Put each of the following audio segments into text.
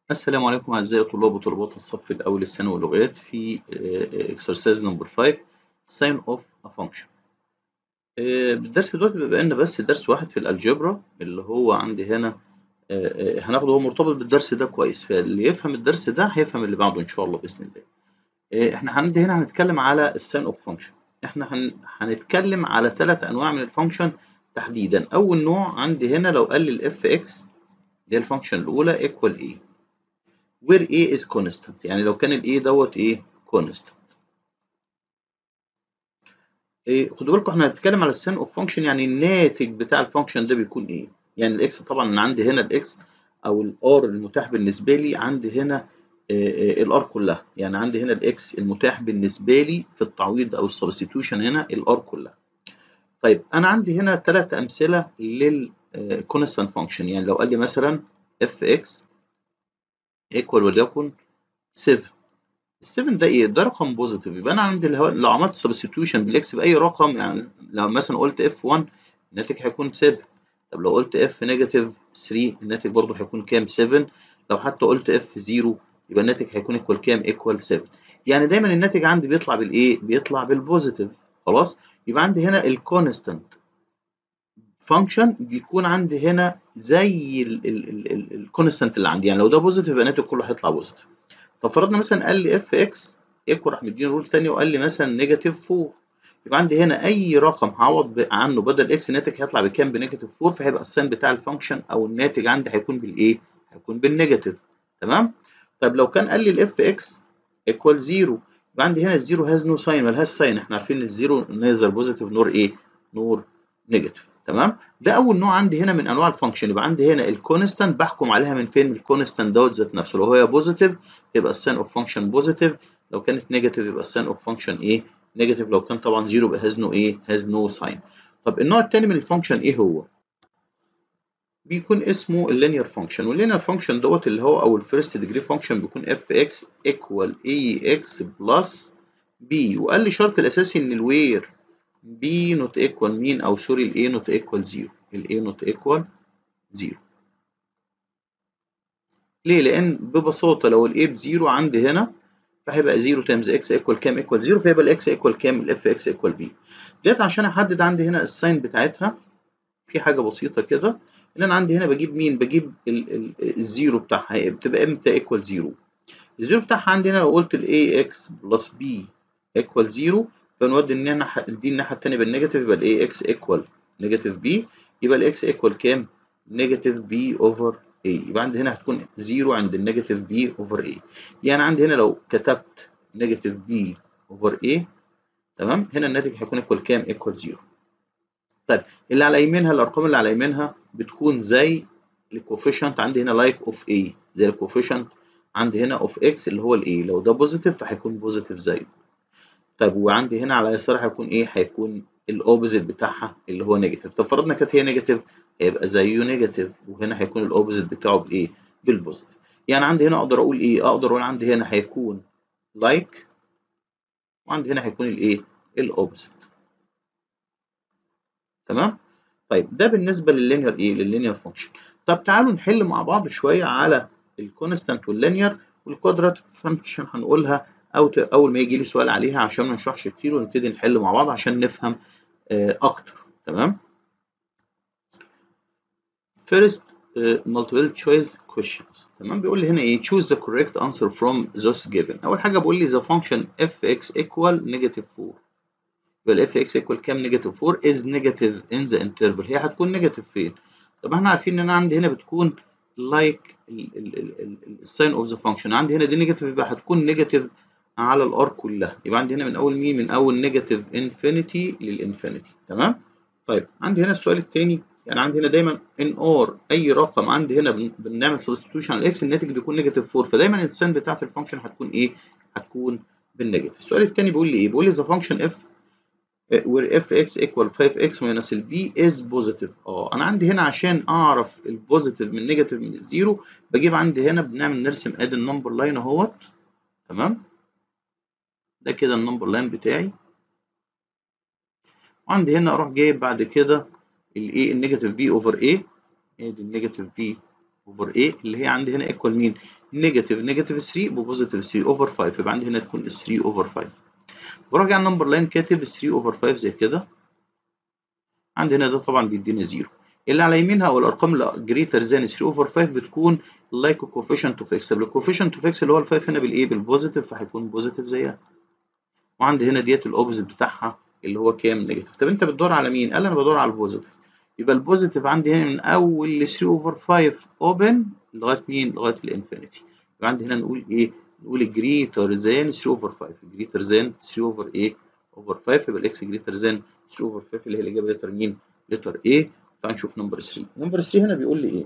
السلام عليكم أعزائي طلاب وطالبات الصف الأول الثانوي لغات في exercise number 5 sign of a function. الدرس دلوقتي بيبقى لنا بس درس واحد في الالجبرا اللي هو عندي هنا هناخده هو مرتبط بالدرس ده كويس فاللي يفهم الدرس ده هيفهم اللي بعده إن شاء الله بإذن الله. احنا عندي هنا هنتكلم على الساين اوف فانكشن. احنا هن... هنتكلم على ثلاث أنواع من الفانكشن تحديدا. أول نوع عندي هنا لو قال لي الاف اكس دي الفانكشن الأولى equal a where a is constant يعني لو كان ال a دوت ايه constant إيه خدوا بالكم احنا هنتكلم على السين اوف فانكشن يعني الناتج بتاع الفانكشن ده بيكون ايه يعني الاكس طبعا انا عندي هنا الاكس او الار المتاح بالنسبه لي عندي هنا الار كلها يعني عندي هنا الاكس المتاح بالنسبه لي في التعويض او السبستيتيوشن هنا الار كلها طيب انا عندي هنا ثلاث امثله للكونستانت فانكشن يعني لو قال لي مثلا اف اكس ايكوال وليكن 7 ال 7 ده ايه؟ ده رقم بوزيتيف يبقى انا عندي لو عملت سبستيتيوشن بالاكس باي رقم يعني لو مثلا قلت اف 1 الناتج هيكون 7 طب لو قلت اف نيجاتيف 3 الناتج برضه هيكون كام 7 لو حتى قلت اف 0 يبقى الناتج هيكون ايكوال كام ايكوال 7 يعني دايما الناتج عندي بيطلع بالايه؟ بيطلع بالبوزيتيف خلاص يبقى عندي هنا الكونستانت فانكشن بيكون عندي هنا زي الكونستانت اللي عندي يعني لو ده بوزيتيف يبقى الناتج كله هيطلع بوزيتيف طب فرضنا مثلا قال لي اف اكس ايكوال راح مديني رول ثاني وقال لي مثلا نيجاتيف 4 يبقى عندي هنا اي رقم هعوض عنه بدل اكس الناتج هيطلع بكام بنيجاتيف 4 فهيبقى الساين بتاع الفانكشن او الناتج عندي هيكون بالايه؟ هيكون بالنيجاتيف تمام؟ طب لو كان قال لي الاف اكس ايكوال 0 يبقى عندي هنا الزيرو هاز نو ساين مالهاش ساين احنا عارفين ان الزيرو نيذر بوزيتيف نور ايه؟ نور نيجاتيف تمام؟ ده اول نوع عندي هنا من انواع الفانكشن يبقى عندي هنا الكونستانت بحكم عليها من فين؟ من الكونستانت دوت ذات نفسه لو هي بوزيتيف يبقى الساين اوف فانكشن بوزيتيف لو كانت نيجاتيف يبقى الساين اوف فانكشن ايه؟ نيجاتيف لو كان طبعا زيرو يبقى هاز نو ايه؟ هاز نو ساين. طب النوع الثاني من الفانكشن ايه هو؟ بيكون اسمه اللينير فانكشن واللينير فانكشن دوت اللي هو او الفيرست ديجري فانكشن بيكون اف اكس ايكوال اي اكس بلس بي وقال لي الشرط الاساسي ان الوير b not equal مين او سوري ال a not equal 0 ال a not equal 0 ليه لان ببساطه لو ال a بزيرو عندي هنا فهيبقى 0 تايمز x equal كام equal 0 فيبقى ال x equal كام ال f x equal b ديت عشان احدد عندي هنا الساين بتاعتها في حاجه بسيطه كده ان انا عندي هنا بجيب مين بجيب ال ال الزيرو بتاعها بتبقى امتى equal 0 الزيرو بتاعها عندي هنا لو قلت ال ax بلس b equal 0 فنودي الناحية دي الناحية التانية بالنيجاتيف يبقى ال ax equal نيجاتيف b يبقى ال x equal كام؟ نيجاتيف b over a يبقى عندي هنا هتكون 0 عند النيجاتيف b over a يعني عندي هنا لو كتبت نيجاتيف b over a تمام هنا الناتج هيكون equal كام؟ equal 0 طيب اللي على يمينها الأرقام اللي على يمينها بتكون زي الكوفيشنت عندي هنا لايك اوف a زي الكوفيشنت عندي هنا اوف x اللي هو ال a لو ده بوزيتيف فهيكون بوزيتيف زيه طيب وعندي هنا على يسارها هيكون ايه؟ هيكون الاوبوزيت بتاعها اللي هو نيجاتيف، طب فرضنا كانت هي نيجاتيف هيبقى زيه نيجاتيف وهنا هيكون الاوبوزيت بتاعه بايه؟ بالبوزيتيف. يعني عندي هنا اقدر اقول ايه؟ اقدر اقول عندي هنا هيكون لايك like وعندي هنا هيكون الايه؟ الاوبوزيت. تمام؟ طيب ده بالنسبه لللينير ايه؟ لللينير فانكشن. طب تعالوا نحل مع بعض شويه على الكونستانت واللينير والكوادرات فانكشن هنقولها أو أول ما يجي لي سؤال عليها عشان ما نشرحش كتير ونبتدي نحل مع بعض عشان نفهم أكتر تمام first uh, multiple choice questions تمام بيقول لي هنا إيه choose the correct answer from those given أول حاجة بيقول لي the function fx equal negative 4 يبقى ال fx equal كام negative 4 is negative in the interval هي هتكون negative فين؟ طب احنا عارفين إن أنا عندي هنا بتكون like الساين اوف ذا فانكشن عندي هنا دي نيجاتيف يبقى هتكون نيجاتيف على الار كلها يبقى عندي هنا من اول مين من اول نيجاتيف انفينيتي للانفينيتي تمام طيب عندي هنا السؤال الثاني يعني عندي هنا دايما ان ار اي رقم عندي هنا بنعمل سبستيتيوشن على الاكس الناتج بيكون نيجاتيف 4 فدايما الساين بتاعت الفانكشن هتكون ايه هتكون بالنيجاتيف السؤال الثاني بيقول لي ايه بيقول لي ذا فانكشن اف where fx equal 5x minus ال b is positive اه انا عندي هنا عشان اعرف البوزيتيف من النيجاتيف من الزيرو بجيب عندي هنا بنعمل نرسم ادي النمبر لاين اهوت تمام ده كده النمبر لاين بتاعي وعندي هنا اروح جايب بعد كده الايه النيجاتيف بي اوفر ايه ادي النيجاتيف بي اوفر ايه اللي هي عندي هنا ايكوال مين نيجاتيف نيجاتيف 3 بوزيتيف 3 اوفر 5 يبقى عندي هنا تكون 3 اوفر 5 براجع النمبر لاين كاتب 3 اوفر 5 زي كده عندي هنا ده طبعا بيدينا 0 اللي على يمينها او الارقام اللي جريتر ذان 3 اوفر 5 بتكون لايك كوفيشنت اوف اكس طب الكوفيشنت اوف اكس اللي هو ال 5 هنا بالايه بالبوزيتيف فهيكون بوزيتيف زيها وعندي هنا ديت الاوبوزيت بتاعها اللي هو كام نيجاتيف طب انت بتدور على مين قال انا بدور على البوزيتيف يبقى البوزيتيف عندي هنا من اول ل 3 اوفر 5 اوبن لغايه مين لغايه الانفينيتي يبقى عندي هنا نقول ايه نقول جريتر ذان 3 اوفر 5 جريتر ذان 3 اوفر ايه اوفر 5 يبقى الاكس جريتر ذان 3 اوفر 5 اللي هي الاجابه لتر مين لتر ايه تعال نشوف نمبر 3 نمبر 3 هنا بيقول لي ايه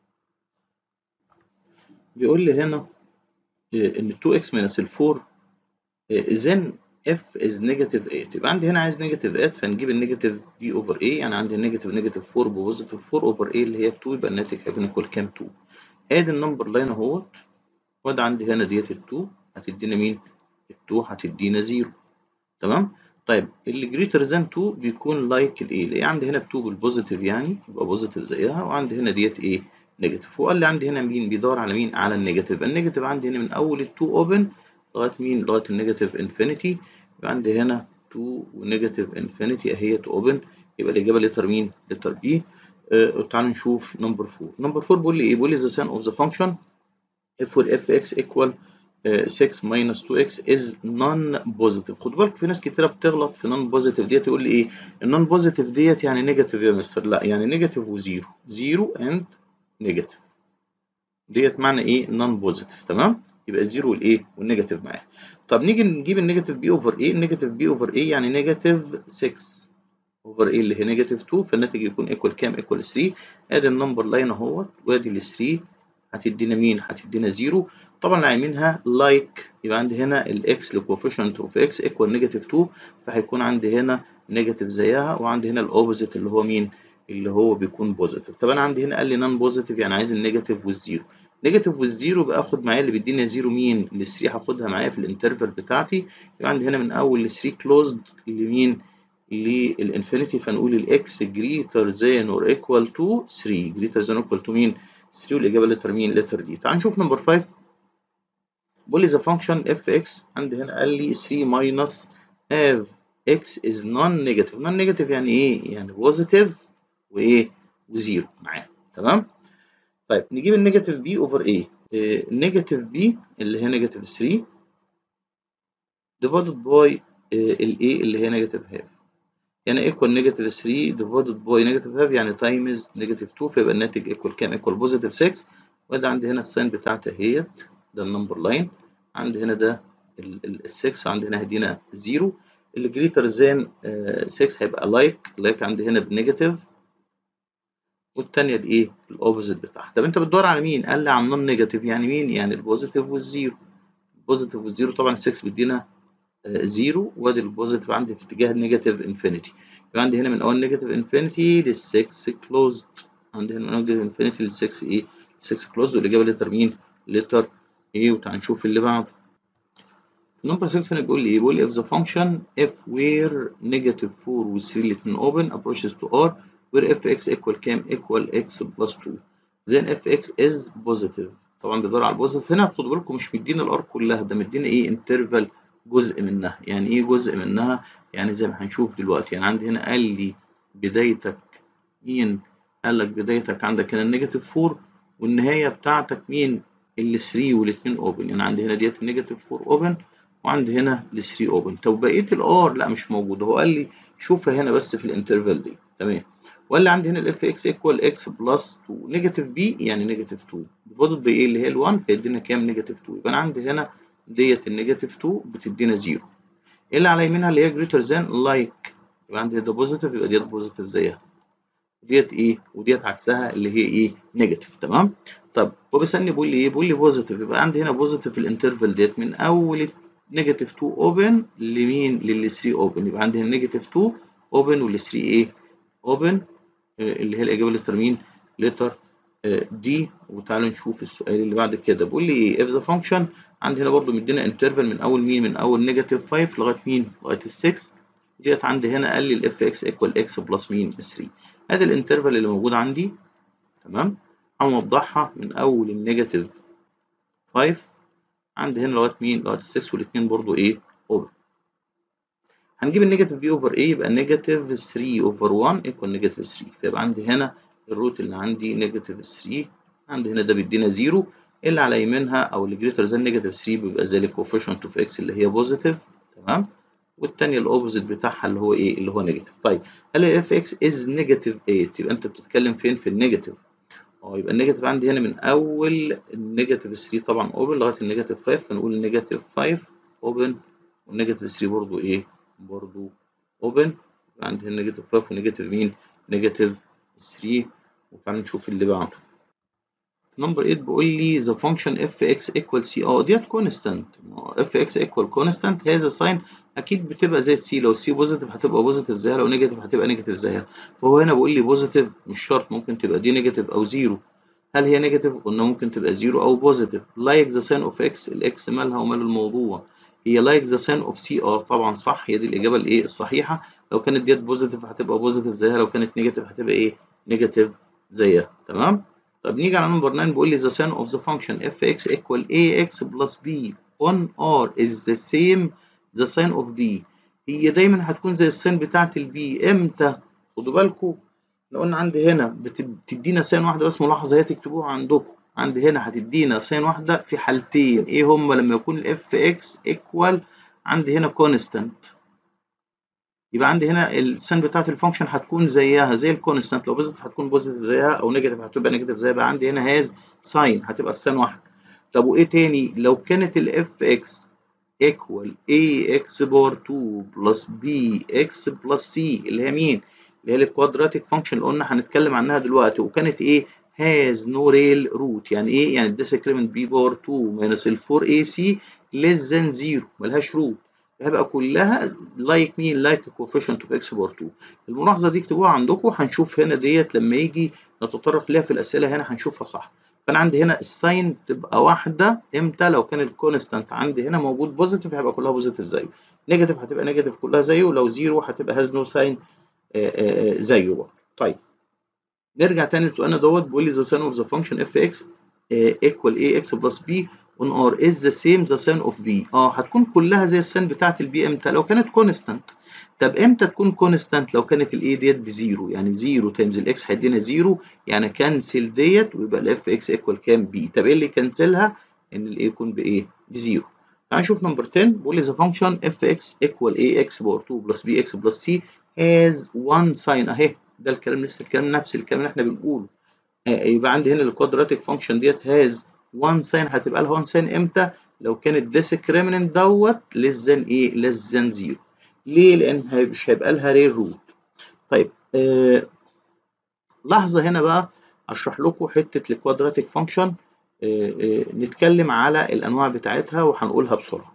بيقول لي هنا إيه ان 2x minus ال 4 then f is negative 8 يبقى عندي هنا عايز نيجاتيف 8 فنجيب النيجاتيف دي اوفر a يعني عندي النيجاتيف نيجاتيف 4 بوزيتيف 4 اوفر a اللي هي 2 يبقى الناتج هيكون ايكوال كام 2 ادي النمبر لاين اهوت وادي عندي هنا ديت ال 2 هتدينا مين؟ ال 2 هتدينا 0 تمام؟ طيب اللي جريتر ذان 2 بيكون لايك الايه؟ اللي عندي هنا 2 بالبوزيتيف يعني يبقى بوزيتيف زيها وعندي هنا ديت ايه؟ نيجاتيف وقال لي عندي هنا مين؟ بيدور على مين؟ على النيجاتيف النيجاتيف عندي هنا من اول ال 2 اوبن لغايه مين؟ لغايه النيجاتيف انفينيتي يبقى عندي هنا 2 ونيجاتيف انفينيتي اهيت اوبن يبقى الاجابه لتر مين؟ لتر بي آه تعالوا نشوف نمبر 4 نمبر 4 بيقول لي ايه؟ بيقول لي the sum of the function if for fx equal uh, 6 minus 2x is non-positive خدوا بالكم في ناس كتيرة بتغلط في non-positive ديت يقول لي ايه النون positive ديت يعني نيجاتيف يا مستر لا يعني نيجاتيف وزيرو زيرو اند نيجاتيف ديت معنى ايه non-positive تمام يبقى الزيرو والايه والنيجاتيف معاه طب نيجي نجيب النيجاتيف بي اوفر ايه النيجاتيف بي اوفر ايه يعني نيجاتيف 6 اوفر ايه اللي هي نيجاتيف 2 فالناتج يكون ايكوال كام ايكوال 3 ادي النمبر لاين اهوت وادي ال 3 هتدينا مين؟ هتدينا 0 طبعا اللي عاملينها لايك يبقى عندي هنا الاكس الكوفيشنت اوف اكس ايكوال نيجاتيف 2 فهيكون عندي هنا نيجاتيف زيها وعندي هنا الاوبوزيت اللي هو مين؟ اللي هو بيكون بوزيتيف طب انا عندي هنا قال لي نون بوزيتيف يعني عايز النيجاتيف والزيرو نيجاتيف والزيرو يبقى اخد معايا اللي بيديني زيرو مين؟ ال 3 هاخدها معايا في الانترفال بتاعتي يبقى عندي هنا من اول ل 3 كلوزد لمين؟ للانفينيتي فنقول الاكس جريتر ذان اور ايكوال تو 3 جريتر ذان اور ايكوال تو مين؟ 3 والاجابه لتر مين؟ لتر دي. تعال نشوف نمبر 5 بيقول لي the function fx عندي هنا قال لي 3 minus have x is non negative non negative يعني ايه؟ يعني بوزيتيف وايه؟ وزيرو معاه تمام؟ طيب نجيب النيجاتيف بي اوفر ايه؟ النيجاتيف بي اللي هي نيجاتيف 3 divided by الايه اللي هي نيجاتيف هاف يعني ايكوال نيجاتيف 3 ديفايدد باي نيجاتيف هاف يعني تايمز نيجاتيف 2 فيبقى الناتج ايكوال كام؟ ايكوال بوزيتيف 6 وده عندي هنا الساين بتاعتي اهيت ده النمبر لاين عندي هنا ده ال 6 عندي هنا هدينا 0 اللي جريتر ذان 6 هيبقى لايك لايك عندي هنا بنيجاتيف والثانيه الايه؟ الاوبوزيت بتاعها طب انت بتدور على مين؟ قال لي على النون نيجاتيف يعني مين؟ يعني البوزيتيف والزيرو البوزيتيف والزيرو طبعا ال 6 بيدينا زيرو وادي البوزيتيف عندي في اتجاه النيجاتيف انفينيتي يبقى عندي هنا من اول نيجاتيف انفينيتي لل 6 كلوزد عندي هنا من اول نيجاتيف انفينيتي لل 6 ايه 6 كلوزد والاجابه لتر مين لتر ايه وتعال نشوف اللي بعده نمبر 6 هنا بيقول لي ايه بيقول لي if the function f where negative 4 و 3 الاثنين open approaches to r where fx equal كام equal x plus 2 then fx is positive طبعا بيدور على البوزيتيف هنا خدوا بالكم مش مدينا الار كلها ده مدينا ايه انترفال جزء منها يعني ايه جزء منها يعني زي ما هنشوف دلوقتي يعني عندي هنا قال لي بدايتك مين قال لك بدايتك عندك هنا النيجاتيف 4 والنهايه بتاعتك مين ال 3 والاثنين اوبن يعني عندي هنا ديت النيجاتيف 4 اوبن وعندي هنا ال 3 اوبن طب بقيه الار لا مش موجوده هو قال لي شوفها هنا بس في الانترفال دي تمام وقال لي عندي هنا الاف اكس ايكوال اكس بلس 2 نيجاتيف بي يعني نيجاتيف 2 ديفايدد بايه اللي هي ال1 فيدينا كام نيجاتيف 2 يبقى انا عندي هنا ديت النيجاتيف 2 بتدينا 0 اللي على يمينها اللي هي جريتر ذان لايك يبقى عندي ده بوزيتيف يبقى ديت بوزيتيف زيها ديت ايه وديت عكسها اللي هي ايه نيجاتيف تمام طب هو بيسالني بيقول لي ايه بيقول لي بوزيتيف يبقى عندي هنا بوزيتيف الانترفال ديت من اول نيجاتيف 2 اوبن لمين لل 3 اوبن يبقى عندي هنا نيجاتيف 2 اوبن وال 3 ايه اوبن اللي هي الاجابه لتر مين لتر دي وتعالوا نشوف السؤال اللي بعد كده بيقول لي ايه if the function عندي هنا برضو مدينا انترفال من اول مين من اول نيجاتيف 5 لغايه مين لغايه ال 6 ديت عندي هنا قال لي الاف اكس ايكوال اكس بلس مين 3 ادي الانترفال اللي موجود عندي تمام هنوضحها من اول النيجاتيف 5 عندي هنا لغايه مين لغايه 6 والاثنين برضو ايه اوبن هنجيب النيجاتيف بي اوفر ايه يبقى نيجاتيف 3 اوفر 1 ايكوال نيجاتيف 3 فيبقى عندي هنا الروت اللي عندي نيجاتيف 3 عندي هنا ده بيدينا 0 اللي على يمينها او اللي جريتر ذان نيجاتيف 3 بيبقى زي الكوفيشنت اوف اكس اللي هي بوزيتيف تمام والثانيه الاوبوزيت بتاعها اللي هو ايه اللي هو نيجاتيف طيب هل الاف اكس از نيجاتيف 8 يبقى انت بتتكلم فين في النيجاتيف اه يبقى النيجاتيف عندي هنا من اول النيجاتيف 3 طبعا اوبن لغايه النيجاتيف 5 فنقول نيجاتيف 5 اوبن والنيجاتيف 3 برضو ايه برضو اوبن عندي هنا نيجاتيف 5 ونيجاتيف مين نيجاتيف 3 وتعالى نشوف اللي بعده نمبر 8 بيقول لي the function fx equal c اه ديت constant fx equal constant هذا ساين اكيد بتبقى زي السي لو السي بوزيتيف هتبقى بوزيتيف زيها لو نيجاتيف هتبقى نيجاتيف زيها فهو هنا بيقول لي بوزيتيف مش شرط ممكن تبقى دي نيجاتيف او زيرو هل هي نيجاتيف قلنا ممكن تبقى زيرو او بوزيتيف like the sign of x الاكس مالها ومال الموضوع هي like the sign of c اه طبعا صح هي دي الاجابه الايه الصحيحه لو كانت ديت بوزيتيف هتبقى بوزيتيف زيها لو كانت نيجاتيف هتبقى ايه نيجاتيف زيها تمام طب نيجي على نمبر 9 بيقول لي the sign of the function fx equal ax plus b on r is the same the sign of b هي دايما هتكون زي السين بتاعت البي امتى خدوا بالكم احنا قلنا عندي هنا بتدينا سين واحده بس ملاحظه هي تكتبوها عندكم عندي هنا هتدينا سين واحده في حالتين ايه هما لما يكون الاف اكس ايكوال عندي هنا كونستانت يبقى عندي هنا السين بتاعت الفانكشن هتكون زيها زي الكونستانت لو بوزيتيف هتكون بوزيتيف زيها او نيجاتيف هتبقى نيجاتيف زيها يبقى عندي هنا هاز ساين هتبقى السين واحده طب وايه تاني لو كانت الاف اكس equal ax بار 2 plus bx plus c اللي هي مين؟ اللي هي الكوادراتيك فانكشن اللي قلنا هنتكلم عنها دلوقتي وكانت ايه؟ has no real root يعني ايه؟ يعني الديسكريمنت b بار 2 minus ال 4ac less than 0 ملهاش روت هيبقى كلها like مين؟ like coefficient of x بار 2 الملاحظه دي اكتبوها عندكم هنشوف هنا ديت لما يجي نتطرق ليها في الاسئله هنا هنشوفها صح فانا عندي هنا الساين تبقى واحده امتى لو كان الكونستانت عندي هنا موجود بوزيتيف هيبقى كلها بوزيتيف زيه نيجاتيف هتبقى نيجاتيف كلها زيه ولو زيرو هتبقى هاز نو ساين زيه برضه طيب نرجع تاني لسؤالنا دوت بيقول لي the sign of the function fx equal ax plus b on r is the same the sign of b اه هتكون كلها زي السين بتاعت البي امتى لو كانت كونستانت طب امتى تكون كونستانت لو كانت الاي ديت بزيرو يعني زيرو تايمز الاكس هيدينا زيرو يعني كنسل ديت ويبقى الاف اكس ايكوال كام بي طب ايه اللي كنسلها ان الاي يكون بايه بزيرو تعال نشوف نمبر 10 بيقول لي the function fx equal ax باور 2 plus bx plus c has one sign اهي ده الكلام لسه الكلام نفس الكلام اللي احنا بنقوله آه يبقى عندي هنا الكوادراتيك فانكشن ديت has one sign هتبقى لها one sign امتى لو كان الديسكريمنت دوت less than ايه less than 0 ليه؟ لأن مش هيبقى لها ريل روت. طيب آه لحظة هنا بقى أشرح لكم حتة الكوادراتيك فانكشن آه آه نتكلم على الأنواع بتاعتها وهنقولها بسرعة.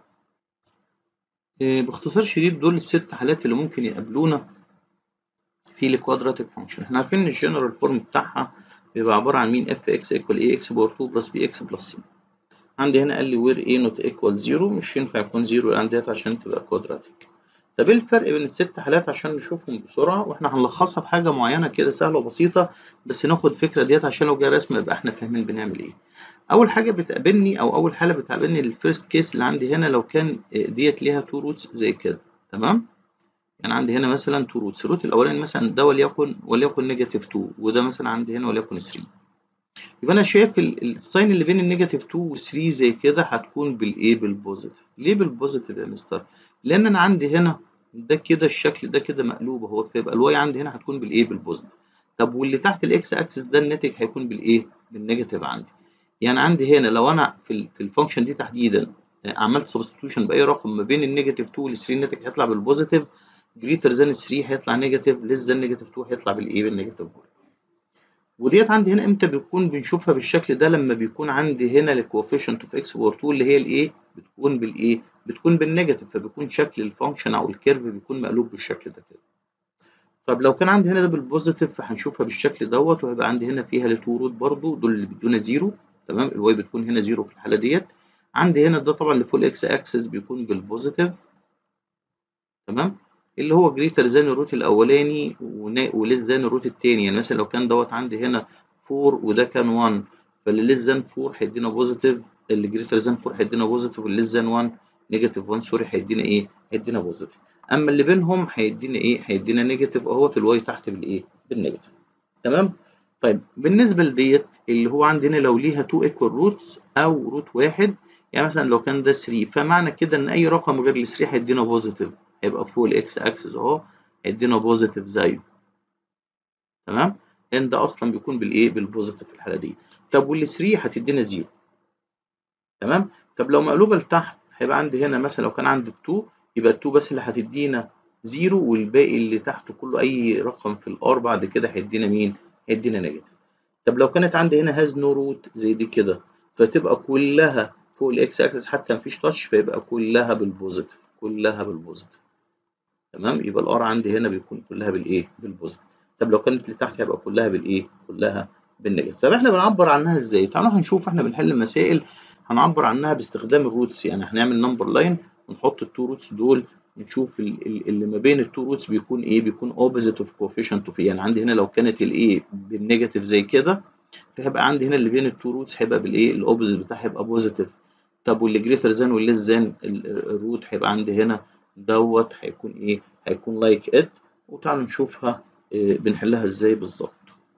آه باختصار شديد دول الست حالات اللي ممكن يقابلونا في الكوادراتيك فانكشن. احنا عارفين إن الجنرال فورم بتاعها بيبقى عبارة عن مين اف اكس ايكوال اي اكس باور 2 بلس بي اكس بلس سي. عندي هنا قال لي وير اي نوت ايكوال 0 مش ينفع يكون 0 عندي عشان تبقى كوادراتيك. طب ايه الفرق بين الست حالات عشان نشوفهم بسرعه واحنا هنلخصها بحاجه معينه كده سهله وبسيطه بس ناخد فكره ديت عشان لو جه رسم يبقى احنا فاهمين بنعمل ايه اول حاجه بتقابلني او اول حاله بتقابلني الفيرست كيس اللي عندي هنا لو كان ديت ليها تو روتس زي كده تمام يعني عندي هنا مثلا تو روتس الروت الاولاني مثلا ده وليكن وليكن نيجاتيف 2 وده مثلا عندي هنا وليكن 3 يبقى انا شايف الساين اللي بين النيجاتيف 2 و 3 زي كده هتكون بالايه بالبوزيتيف ليه بالبوزيتيف يا مستر لان انا عندي هنا ده كده الشكل ده كده مقلوب اهو فيبقى الواي عندي هنا هتكون بالايه بالبوزيتيف طب واللي تحت الاكس اكسس ده الناتج هيكون بالايه بالنيجاتيف عندي يعني عندي هنا لو انا في في الفانكشن دي تحديدا عملت سبستيتيوشن باي رقم ما بين النيجاتيف 2 وال 3 الناتج هيطلع بالبوزيتيف جريتر ذان 3 هيطلع نيجاتيف ليس ذان نيجاتيف 2 هيطلع بالايه بالنيجاتيف برضه وديت عندي هنا امتى بتكون بنشوفها بالشكل ده لما بيكون عندي هنا الكوفيشنت اوف اكس باور 2 اللي هي الايه بتكون بالايه بتكون بالنيجاتيف فبيكون شكل الفانكشن او الكيرف بيكون مقلوب بالشكل ده كده طب لو كان عندي هنا ده بالبوزيتيف فهنشوفها بالشكل دوت وهيبقى عندي هنا فيها التو روت برضو دول اللي بيدونا زيرو تمام الواي بتكون هنا زيرو في الحاله ديت عندي هنا ده طبعا لفول اكس اكسس بيكون بالبوزيتيف تمام اللي هو جريتر ذان الروت الاولاني وليس ذان الروت الثاني يعني مثلا لو كان دوت عندي هنا 4 وده كان 1 فاللي ليس ذان 4 هيدينا بوزيتيف اللي جريتر ذان 4 هيدينا بوزيتيف والليس ذان 1 نيجاتيف 1 سوري هيدينا ايه؟ هيدينا بوزيتيف اما اللي بينهم هيدينا ايه؟ هيدينا نيجاتيف اهوت الواي تحت بالايه؟ بالنيجاتيف تمام؟ طيب بالنسبه لديت اللي هو عندنا لو ليها 2 ايكوال روتس او روت واحد يعني مثلا لو كان ده 3 فمعنى كده ان اي رقم غير ال 3 هيدينا بوزيتيف هيبقى فوق الاكس اكسس اهو هيدينا بوزيتيف زيه تمام؟ لان ده اصلا بيكون بالايه؟ بالبوزيتيف في الحاله دي طب وال 3 هتدينا زيرو تمام؟ طب لو مقلوبه لتحت هيبقى عندي هنا مثلا لو كان عندي 2 يبقى ال 2 بس اللي هتدينا زيرو والباقي اللي تحته كله اي رقم في الار بعد كده هيدينا مين؟ هيدينا نيجاتيف. طب لو كانت عندي هنا هاز نو روت زي دي كده فتبقى كلها فوق الاكس اكسس حتى مفيش تاتش فيبقى كلها بالبوزيتيف كلها بالبوزيتيف. تمام؟ يبقى الار عندي هنا بيكون كلها بالايه؟ بالبوزيتيف. طب لو كانت اللي تحت هيبقى كلها بالايه؟ كلها بالنيجاتيف. طب احنا بنعبر عنها ازاي؟ تعالوا هنشوف احنا بنحل مسائل هنعبر عنها باستخدام الروتس يعني هنعمل نمبر لاين ونحط التو روتس دول نشوف اللي ما بين التو روتس بيكون ايه بيكون اوبوزيت اوف كوفيشنت اوف يعني عندي هنا لو كانت الايه بالنيجاتيف زي كده فهيبقى عندي هنا اللي بين التو روتس هيبقى بالايه الاوبوزيت بتاعها هيبقى بوزيتيف طب واللي جريتر ذان والليس ذان الروت هيبقى عندي هنا دوت هيكون ايه هيكون لايك ات وتعالوا نشوفها إيه بنحلها ازاي بالظبط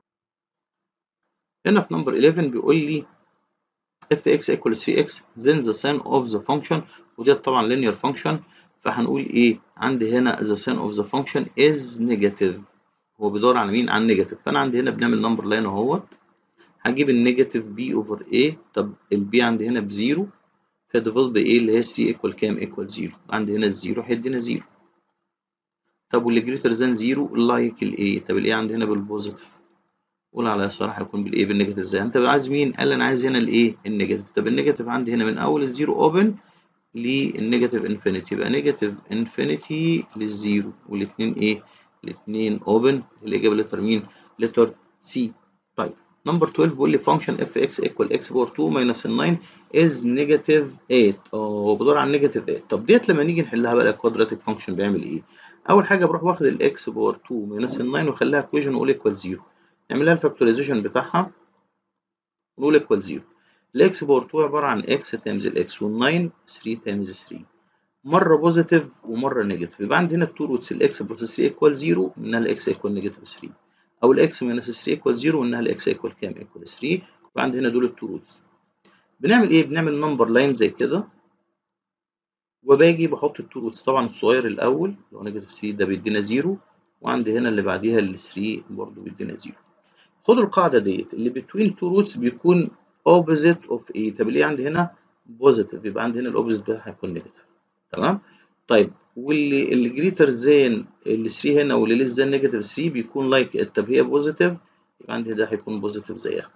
هنا في نمبر 11 بيقول لي fx equals 3x then the sign of the function وديت طبعا linear function فهنقول ايه عندي هنا the sign of the function is negative هو بيدور على مين على النيجاتيف فانا عندي هنا بنعمل نمبر لاين اهوت هجيب النيجاتيف b اوفر a طب البي عندي هنا بزيرو فديفولت ب a اللي هي 3 ايكوال كام ايكوال زيرو عندي هنا الزيرو هيدينا زيرو طب واللي جريتر ذان زيرو لايك الاي طب الاي عندي هنا بالبوزيتيف قول على يسار هيكون بالايه بالنيجاتيف زي انت عايز مين قال انا عايز هنا الايه النيجاتيف طب النيجاتيف عندي هنا من اول الزيرو اوبن للنيجاتيف انفينيتي يبقى نيجاتيف انفينيتي للزيرو والاثنين ايه الاثنين اوبن الاجابه لتر مين لتر سي طيب نمبر 12 بيقول لي فانكشن اف اكس ايكوال اكس باور 2 ماينس 9 از نيجاتيف 8 اه بدور على نيجاتيف 8 طب ديت لما نيجي نحلها بقى الكوادراتيك فانكشن بيعمل ايه اول حاجه بروح واخد الاكس باور 2 ماينس 9 واخليها كويجن واقول ايكوال 0 نعمل لها الفاكتورايزيشن بتاعها ونقول ايكوال 0 الاكس باور 2 عباره عن اكس تايمز الاكس وال9 3 تايمز 3 مره بوزيتيف ومره نيجاتيف يبقى عندي هنا التو روتس الاكس بلس 3 ايكوال 0 منها الاكس ايكوال نيجاتيف 3 او الاكس ماينس 3 ايكوال 0 ومنها الاكس ايكوال كام ايكوال 3 يبقى عندي هنا دول التو روتس بنعمل ايه بنعمل نمبر لاين زي كده وباجي بحط التو روتس طبعا الصغير الاول اللي هو نيجاتيف 3 ده بيدينا 0 وعندي هنا اللي بعديها ال 3 برضه بيدينا 0 خدوا القاعده ديت اللي بتوين تو روتس بيكون opposite of ايه طب ليه عندي هنا بوزيتيف يبقى عندي هنا الاوبوزيت بتاعها هيكون نيجاتيف تمام طيب واللي اللي جريتر زين ال 3 هنا واللي ليس زين نيجاتيف 3 بيكون لايك like طب هي بوزيتيف يبقى عندي ده هيكون بوزيتيف زيها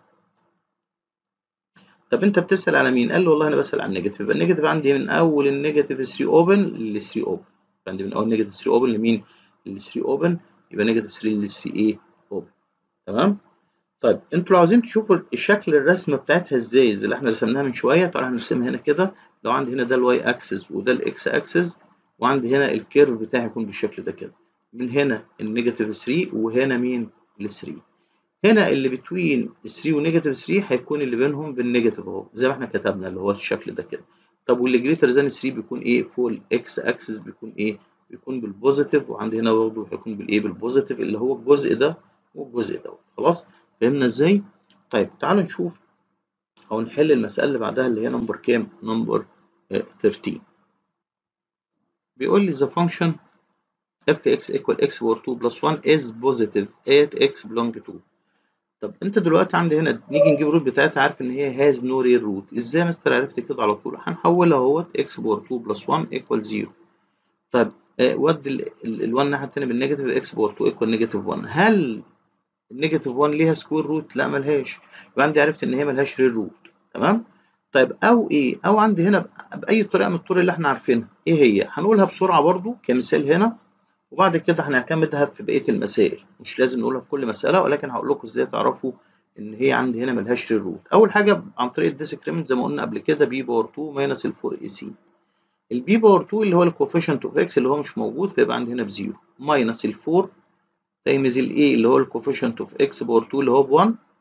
طب انت بتسال على مين قال له والله انا بسال على النيجاتيف يبقى النيجاتيف عندي من اول النيجاتيف 3 اوبن ل 3 اوبن عندي من اول نيجاتيف 3 اوبن لمين ل 3 اوبن يبقى نيجاتيف 3 ل 3 ايه اوبن تمام طيب انتوا لو عايزين تشوفوا الشكل الرسمه بتاعتها ازاي زي اللي احنا رسمناها من شويه تعالوا هنرسمها هنا كده لو عندي هنا ده الواي اكسس وده الاكس اكسس وعندي هنا الكيرف بتاعي هيكون بالشكل ده كده من هنا النيجاتيف 3 وهنا مين ال 3 هنا اللي بتوين 3 ونيجاتيف 3 هيكون اللي بينهم بالنيجاتيف اهو زي ما احنا كتبنا اللي هو الشكل ده كده طب واللي جريتر ذان 3 بيكون ايه فوق الاكس اكسس بيكون ايه بيكون بالبوزيتيف وعندي هنا برضه هيكون بالايه بالبوزيتيف اللي هو الجزء ده والجزء ده خلاص فهمنا ازاي طيب تعالوا نشوف او نحل المساله اللي بعدها اللي هي نمبر كام نمبر 13 بيقول لي the function fx equal x power 2 plus 1 is positive at x belong to طب انت دلوقتي عندي هنا نيجي نجيب الروت بتاعتها عارف ان هي has no real root ازاي يا مستر عرفت كده على طول هنحولها اهوت x باور 2 بلس 1 equal 0 طيب آه ودي ال1 الناحيه الثانيه بالنيجاتيف x باور 2 equal نيجاتيف 1 هل النيجاتيف 1 ليها سكوير روت لا ملهاش يبقى عندي عرفت ان هي ملهاش ريل روت تمام طيب او ايه او عندي هنا باي طريقه من الطرق اللي احنا عارفينها ايه هي هنقولها بسرعه برضو كمثال هنا وبعد كده هنعتمدها في بقيه المسائل مش لازم نقولها في كل مساله ولكن هقول لكم ازاي تعرفوا ان هي عندي هنا ملهاش ريل روت اول حاجه عن طريق الديسكريمنت زي ما قلنا قبل كده بي باور 2 ماينس ال 4 اي سي البي باور 2 اللي هو الكوفيشنت اوف اكس اللي هو مش موجود فيبقى عندي هنا بزيرو ماينس ال 4 تايمز ال a اللي هو الكوفيشنت اوف x باور 2 اللي هو ب 1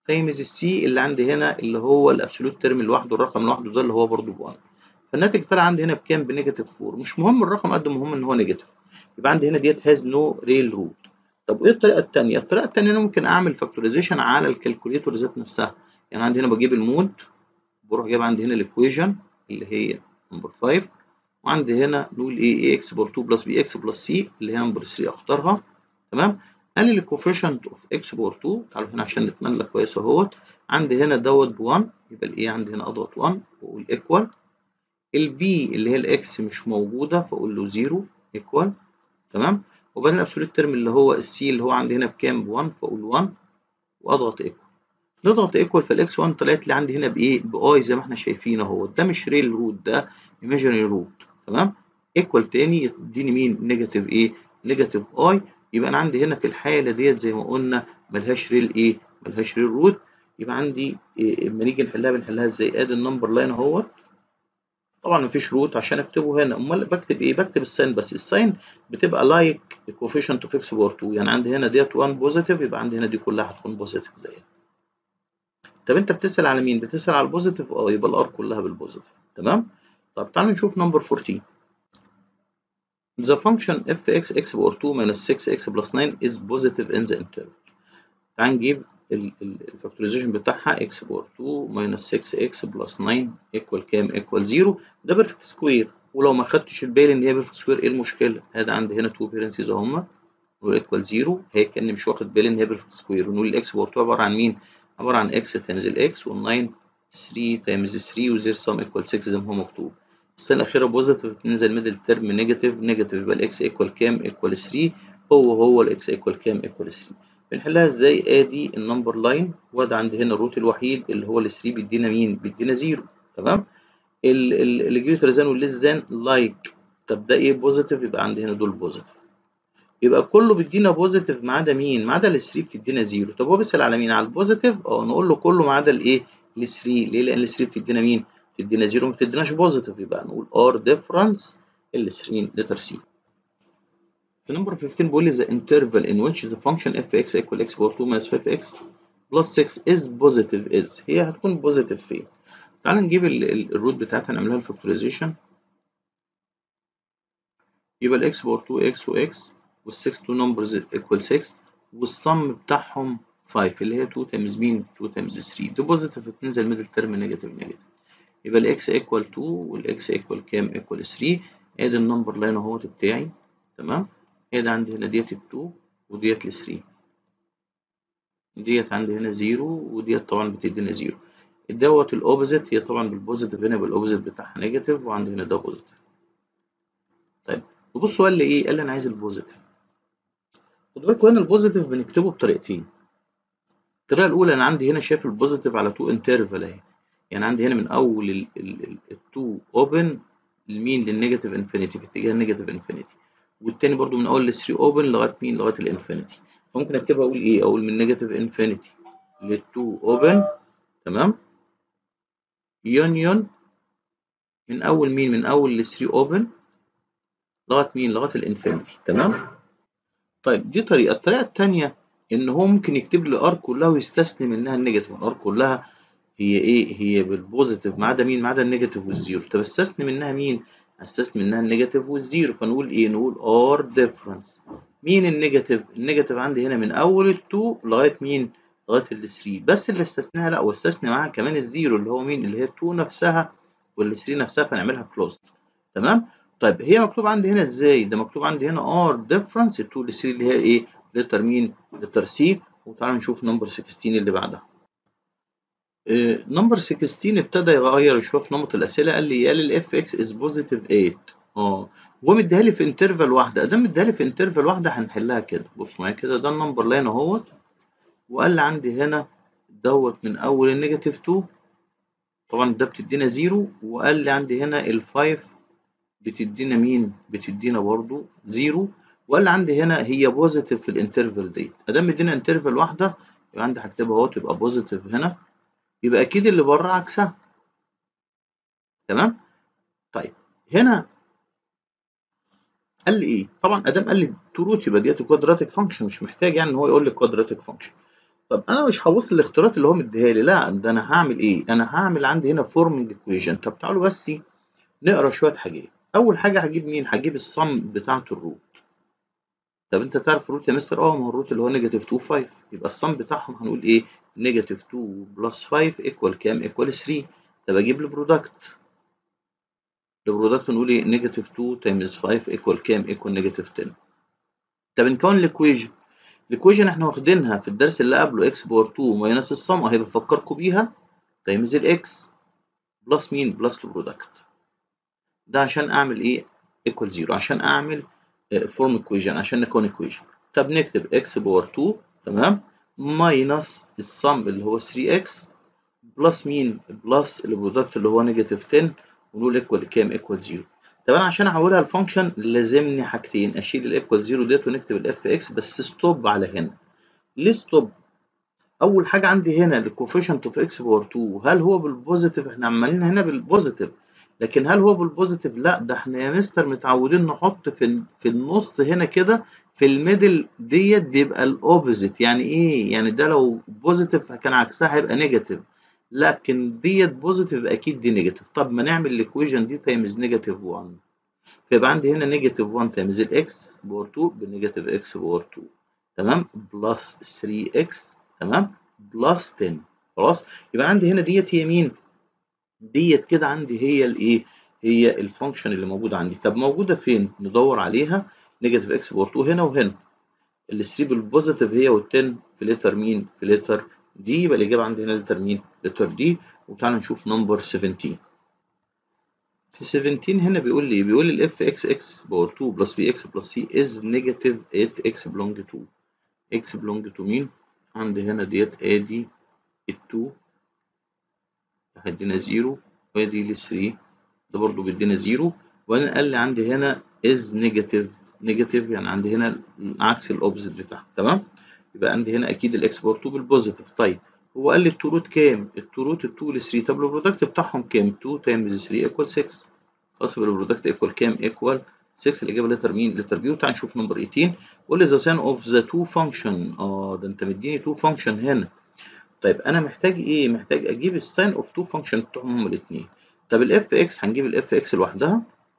تايمز السي اللي عندي هنا اللي هو الابسولوت ترم لوحده الرقم لوحده ده اللي هو برضه ب 1 فالناتج طلع عندي هنا بكام بنيجاتيف 4 مش مهم الرقم قد ما مهم ان هو نيجاتيف يبقى عندي هنا ديت هاز نو ريل روت طب ايه الطريقه الثانيه الطريقه الثانيه انا ممكن اعمل فاكتورايزيشن على الكالكوليتور ذات نفسها يعني عندي هنا بجيب المود بروح جايب عندي هنا الايكويشن اللي هي نمبر 5 وعندي هنا نقول ايه اي اكس بار 2 بلس بي اكس بلس سي اللي هي نمبر 3 اختارها تمام قال لي الكوفيشنت اوف اكس بار 2 تعالوا هنا عشان نتملى كويس اهوت عندي هنا دوت ب 1 يبقى الايه عندي هنا اضغط 1 واقول ايكوال البي اللي هي الاكس مش موجوده فاقول له 0 ايكوال تمام وبعدين الابسولوت ترم اللي هو السي اللي هو عندي هنا بكام ب 1 فاقول 1 واضغط ايكوال نضغط ايكوال فالاكس 1 طلعت لي عندي هنا بايه باي زي ما احنا شايفين اهو ده مش ريل روت ده ايماجينري روت تمام ايكوال تاني يديني مين نيجاتيف ايه نيجاتيف اي يبقى انا عندي هنا في الحاله ديت زي ما قلنا ملهاش ريل ايه ملهاش ريل روت يبقى عندي إيه اما نيجي نحلها بنحلها ازاي ادي النمبر لاين اهوت طبعا مفيش روت عشان اكتبه هنا امال بكتب ايه بكتب الساين بس الساين بتبقى لايك كوفيشنت اوف اكس بار 2 يعني عندي هنا ديت 1 بوزيتيف يبقى عندي هنا دي كلها هتكون بوزيتيف زيها طب انت بتسال على مين بتسال على البوزيتيف اه يبقى الار كلها بالبوزيتيف تمام طب تعالوا نشوف نمبر 14 The function fx x power 2 minus 6x plus 9 is positive in the interval. تعال نجيب الفاكتورايزيشن بتاعها x power 2 minus 6x plus 9 equal كام؟ equal 0 ده بيرفكت سكوير ولو ما خدتش البالي ان هي بيرفكت سكوير ايه المشكله؟ ادي عندي هنا 2 بيرنسيز اهما نقول equal 0 هي كاني مش واخد بالي ان هي بيرفكت سكوير ونقول الاكس باور 2 عباره عن مين؟ عباره عن x تايمز الاكس وال9 3 تايمز 3 وزير سم equal 6 زي ما هو مكتوب. السنة الأخيرة بوزيتيف بتنزل ميدل ترم نيجاتيف نيجاتيف يبقى الإكس إيكوال كام؟ إيكوال 3 هو هو الإكس إيكوال كام؟ إيكوال 3 بنحلها إزاي؟ آدي النمبر لاين وده عندي هنا الروت الوحيد اللي هو ال 3 بيدينا مين؟ بيدينا 0 تمام؟ اللي جريتر ذان والليس ذان لايك طب ده إيه بوزيتيف يبقى عندي هنا دول بوزيتيف يبقى كله بيدينا بوزيتيف ما عدا مين؟ ما عدا ال 3 بتدينا 0 طب هو بيسأل على مين؟ على البوزيتيف؟ أه نقول له كله ما عدا الإيه؟ ال 3 ليه؟ لأن ال 3 بتدينا مين؟ تدينا زيرو ما تديناش بوزيتيف يبقى نقول ار ديفرنس ال 3 لتر سي في نمبر 15 بيقول لي the interval in which the function fx equal x power 2 minus 5x plus 6 is positive is هي هتكون بوزيتيف فين؟ تعال نجيب الروت بتاعتها نعملها الفاكتورايزيشن يبقى الاكس باور 2 x و x وال 6 2 numbers equal 6 والصم بتاعهم 5 اللي هي 2 تايمز مين؟ 2 تايمز 3 دي بوزيتيف بتنزل ميدل ترم نيجاتيف نيجاتيف يبقى الاكس ايكوال 2 والاكس ايكوال كام ايكوال 3 ادي النمبر لاين اهوت بتاعي تمام ادي عندي هنا ديت ال 2 وديت ال 3 ديت عندي هنا 0 وديت طبعا بتدينا 0 دوت الاوبوزيت هي طبعا بالبوزيتيف هنا بالاوبوزيت بتاعها نيجاتيف وعندي هنا ده بوزيتيف طيب وبصوا قال لي ايه قال لي انا عايز البوزيتيف خدوا بالكم هنا البوزيتيف بنكتبه بطريقتين الطريقه الاولى انا عندي هنا شايف البوزيتيف على 2 انترفال اهي يعني عندي هنا من اول ال 2 اوبن لمين للنيجاتيف انفينيتي في اتجاه النيجاتيف انفينيتي والتاني برضو من اول ل 3 اوبن لغايه مين لغايه الانفينيتي فممكن اكتبها اقول ايه اقول من نيجاتيف انفينيتي لل 2 اوبن تمام يونيون من اول مين من اول ل 3 اوبن لغايه مين لغايه الانفينيتي تمام طيب دي طريقه الطريقه الثانيه ان هو ممكن يكتب لي الار كلها ويستثني منها النيجاتيف الار كلها هي ايه هي بالبوزيتيف ما عدا مين ما عدا النيجاتيف والزيرو طب استثني منها مين استثني منها النيجاتيف والزيرو فنقول ايه نقول ار ديفرنس مين النيجاتيف النيجاتيف عندي هنا من اول ال2 لغايه مين لغايه ال3 بس اللي استثناها لا واستثني معاها كمان الزيرو اللي هو مين اللي هي 2 نفسها وال3 نفسها فنعملها كلوز تمام طيب هي مكتوب عندي هنا ازاي ده مكتوب عندي هنا ار ديفرنس ال2 لل3 اللي هي ايه لتر مين لتر سي وتعالوا نشوف نمبر 16 اللي بعدها نمبر 16 ابتدى يغير شويه في نمط الاسئله قال لي قال الاف اكس از بوزيتيف 8 اه هو مديها لي في انترفال واحده ادام مديها لي في انترفال واحده هنحلها كده بص معايا كده ده النمبر لاين اهوت وقال لي عندي هنا دوت من اول النيجاتيف 2 طبعا ده بتدينا زيرو وقال لي عندي هنا ال5 بتدينا مين بتدينا برضو زيرو وقال لي عندي هنا هي بوزيتيف في الانترفال ديت ادام مدينا انترفال واحده يبقى عندي هكتبها اهوت يبقى بوزيتيف هنا يبقى اكيد اللي بره عكسها تمام طيب هنا قال لي ايه طبعا ادام قال لي تو روت يبقى ديت كوادراتيك فانكشن مش محتاج يعني ان هو يقول لي كوادراتيك فانكشن طب انا مش هبص للاختيارات اللي هو مديها لي لا ده انا هعمل ايه انا هعمل عندي هنا فورمنج ايكويشن طب تعالوا بس نقرا شويه حاجات اول حاجه هجيب مين هجيب الصم بتاعه الروت طب انت تعرف الروت يا مستر اه ما هو الروت اللي هو نيجاتيف 2 5 يبقى الصم بتاعهم هنقول ايه نيجاتيف 2 بلس 5 ايكوال كام ايكوال 3 طب اجيب البرودكت البرودكت نقول ايه نيجاتيف 2 تايمز 5 ايكوال كام ايكوال نيجاتيف 10 طب نكون الايكويشن الايكويشن احنا واخدينها في الدرس اللي قبله اكس باور 2 ماينس الصم اهي بفكركم بيها تايمز الاكس بلس مين بلس البرودكت ده عشان اعمل ايه ايكوال 0 عشان اعمل فورم ايكويشن عشان نكون ايكويشن طب نكتب اكس باور 2 تمام ماينس الصم اللي هو 3 اكس بلس مين بلس البرودكت اللي هو نيجاتيف 10 ونقول ايكوال كام ايكوال 0 طب انا عشان احولها لفانكشن لازمني حاجتين اشيل الايكوال 0 ديت ونكتب الاف اكس بس ستوب على هنا ليه ستوب اول حاجه عندي هنا الكوفيشنت اوف اكس باور 2 هل هو بالبوزيتيف احنا عمالين هنا بالبوزيتيف لكن هل هو بالبوزيتيف لا ده احنا يا مستر متعودين نحط في في النص هنا كده في الميدل ديت بيبقى الاوبوزيت يعني ايه يعني ده لو بوزيتيف كان عكسها هيبقى نيجاتيف لكن ديت بوزيتيف اكيد دي نيجاتيف طب ما نعمل الايكويشن دي تايمز نيجاتيف 1 فيبقى عندي هنا نيجاتيف 1 تايمز الاكس باور 2 بنيجاتيف اكس باور 2 تمام بلس 3 اكس تمام بلس 10 خلاص يبقى عندي هنا ديت هي مين ديت كده عندي هي الايه هي الفانكشن اللي موجوده عندي طب موجوده فين ندور عليها نيجاتيف اكس باور 2 هنا وهنا ال 3 بالبوزيتيف هي وال10 في لتر مين في لتر دي يبقى الاجابه عندي هنا لتر مين لتر دي وتعالى نشوف نمبر 17 في 17 هنا بيقول لي بيقول لي الاف اكس اكس باور 2 بلس بي اكس بلس سي از نيجاتيف 8 اكس بلونج تو اكس بلونج تو مين عندي هنا ديت ادي ال 2 هيدينا 0 وادي ال 3 ده برضو بيدينا 0 وبعدين قال لي عندي هنا از نيجاتيف نيجاتيف يعني عندي هنا عكس الاوبزيت بتاعها تمام يبقى عندي هنا اكيد الاكس باور 2 بالبوزيتيف طيب هو قال لي التو روت كام؟ التو روت ال 2 ل 3 طب البرودكت بتاعهم كام؟ 2 تايمز 3 ايكوال 6 خلاص يبقى البرودكت ايكوال كام؟ ايكوال 6 الاجابه لتر مين؟ لتر بي وتعال نشوف نمبر 18 قول لي ذا ساين اوف ذا تو فانكشن اه ده انت مديني تو فانكشن هنا طيب انا محتاج ايه؟ محتاج اجيب الساين اوف تو فانكشن بتوعهم هما الاثنين طب الاف اكس هنجيب الاف اكس لوحدها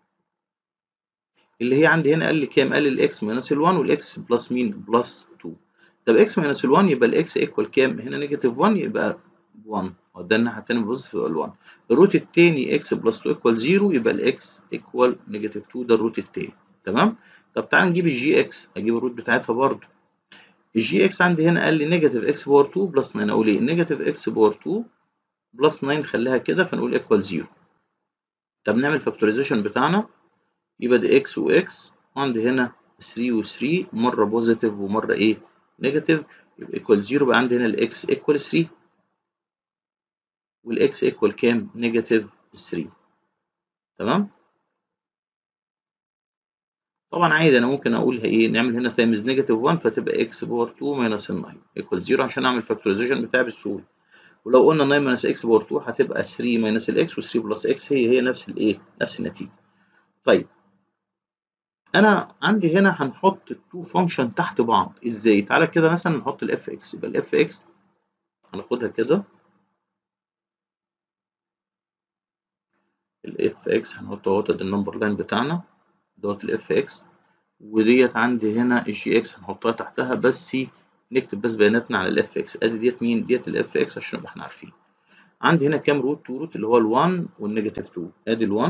اللي هي عندي هنا قال لي كام؟ قال لي الاكس ماينس ال 1 والاكس بلس مين؟ بلس 2 طب اكس ماينس ال 1 يبقى الاكس ايكوال كام؟ هنا نيجاتيف 1 يبقى 1 ده الناحيه الثانيه بوزيتيف يبقى 1 الروت الثاني اكس بلس 2 ايكوال 0 يبقى الاكس ايكوال نيجاتيف 2 ده الروت الثاني تمام؟ طب تعال نجيب الجي اكس اجيب الروت بتاعتها برضه الجي اكس عندي هنا قال لي نيجاتيف اكس باور 2 بلس 9 اقول ايه؟ نيجاتيف اكس باور 2 بلس 9 خليها كده فنقول ايكوال 0 طب نعمل فاكتورايزيشن بتاعنا يبقى ده اكس واكس وعندي هنا 3 و3 مره بوزيتيف ومره ايه؟ نيجاتيف يبقى ايكوال 0 يبقى عندي هنا الاكس ايكوال 3 والاكس ايكوال كام؟ نيجاتيف 3 تمام؟ طبعا عادي انا ممكن اقولها ايه؟ نعمل هنا تايمز نيجاتيف 1 فتبقى اكس باور 2 ماينس 9 ايكوال 0 عشان اعمل فاكتورايزيشن بتاعي بالسهوله ولو قلنا 9 ماينس اكس باور 2 هتبقى 3 ماينس الاكس و3 بلس اكس هي هي نفس الايه؟ نفس النتيجه. طيب انا عندي هنا هنحط التو فانكشن تحت بعض ازاي؟ تعالى كده مثلا نحط الاف اكس يبقى الاف اكس هناخدها كده الاف اكس هنحط اهوت ده النمبر لاين بتاعنا دوت الاف اكس وديت عندي هنا الجي اكس هنحطها تحتها بس نكتب بس بياناتنا على الاف اكس ادي ديت مين؟ ديت الاف اكس عشان نبقى احنا عارفين. عندي هنا كام روت؟ 2 روت اللي هو ال1 والنيجاتيف 2 ادي ال1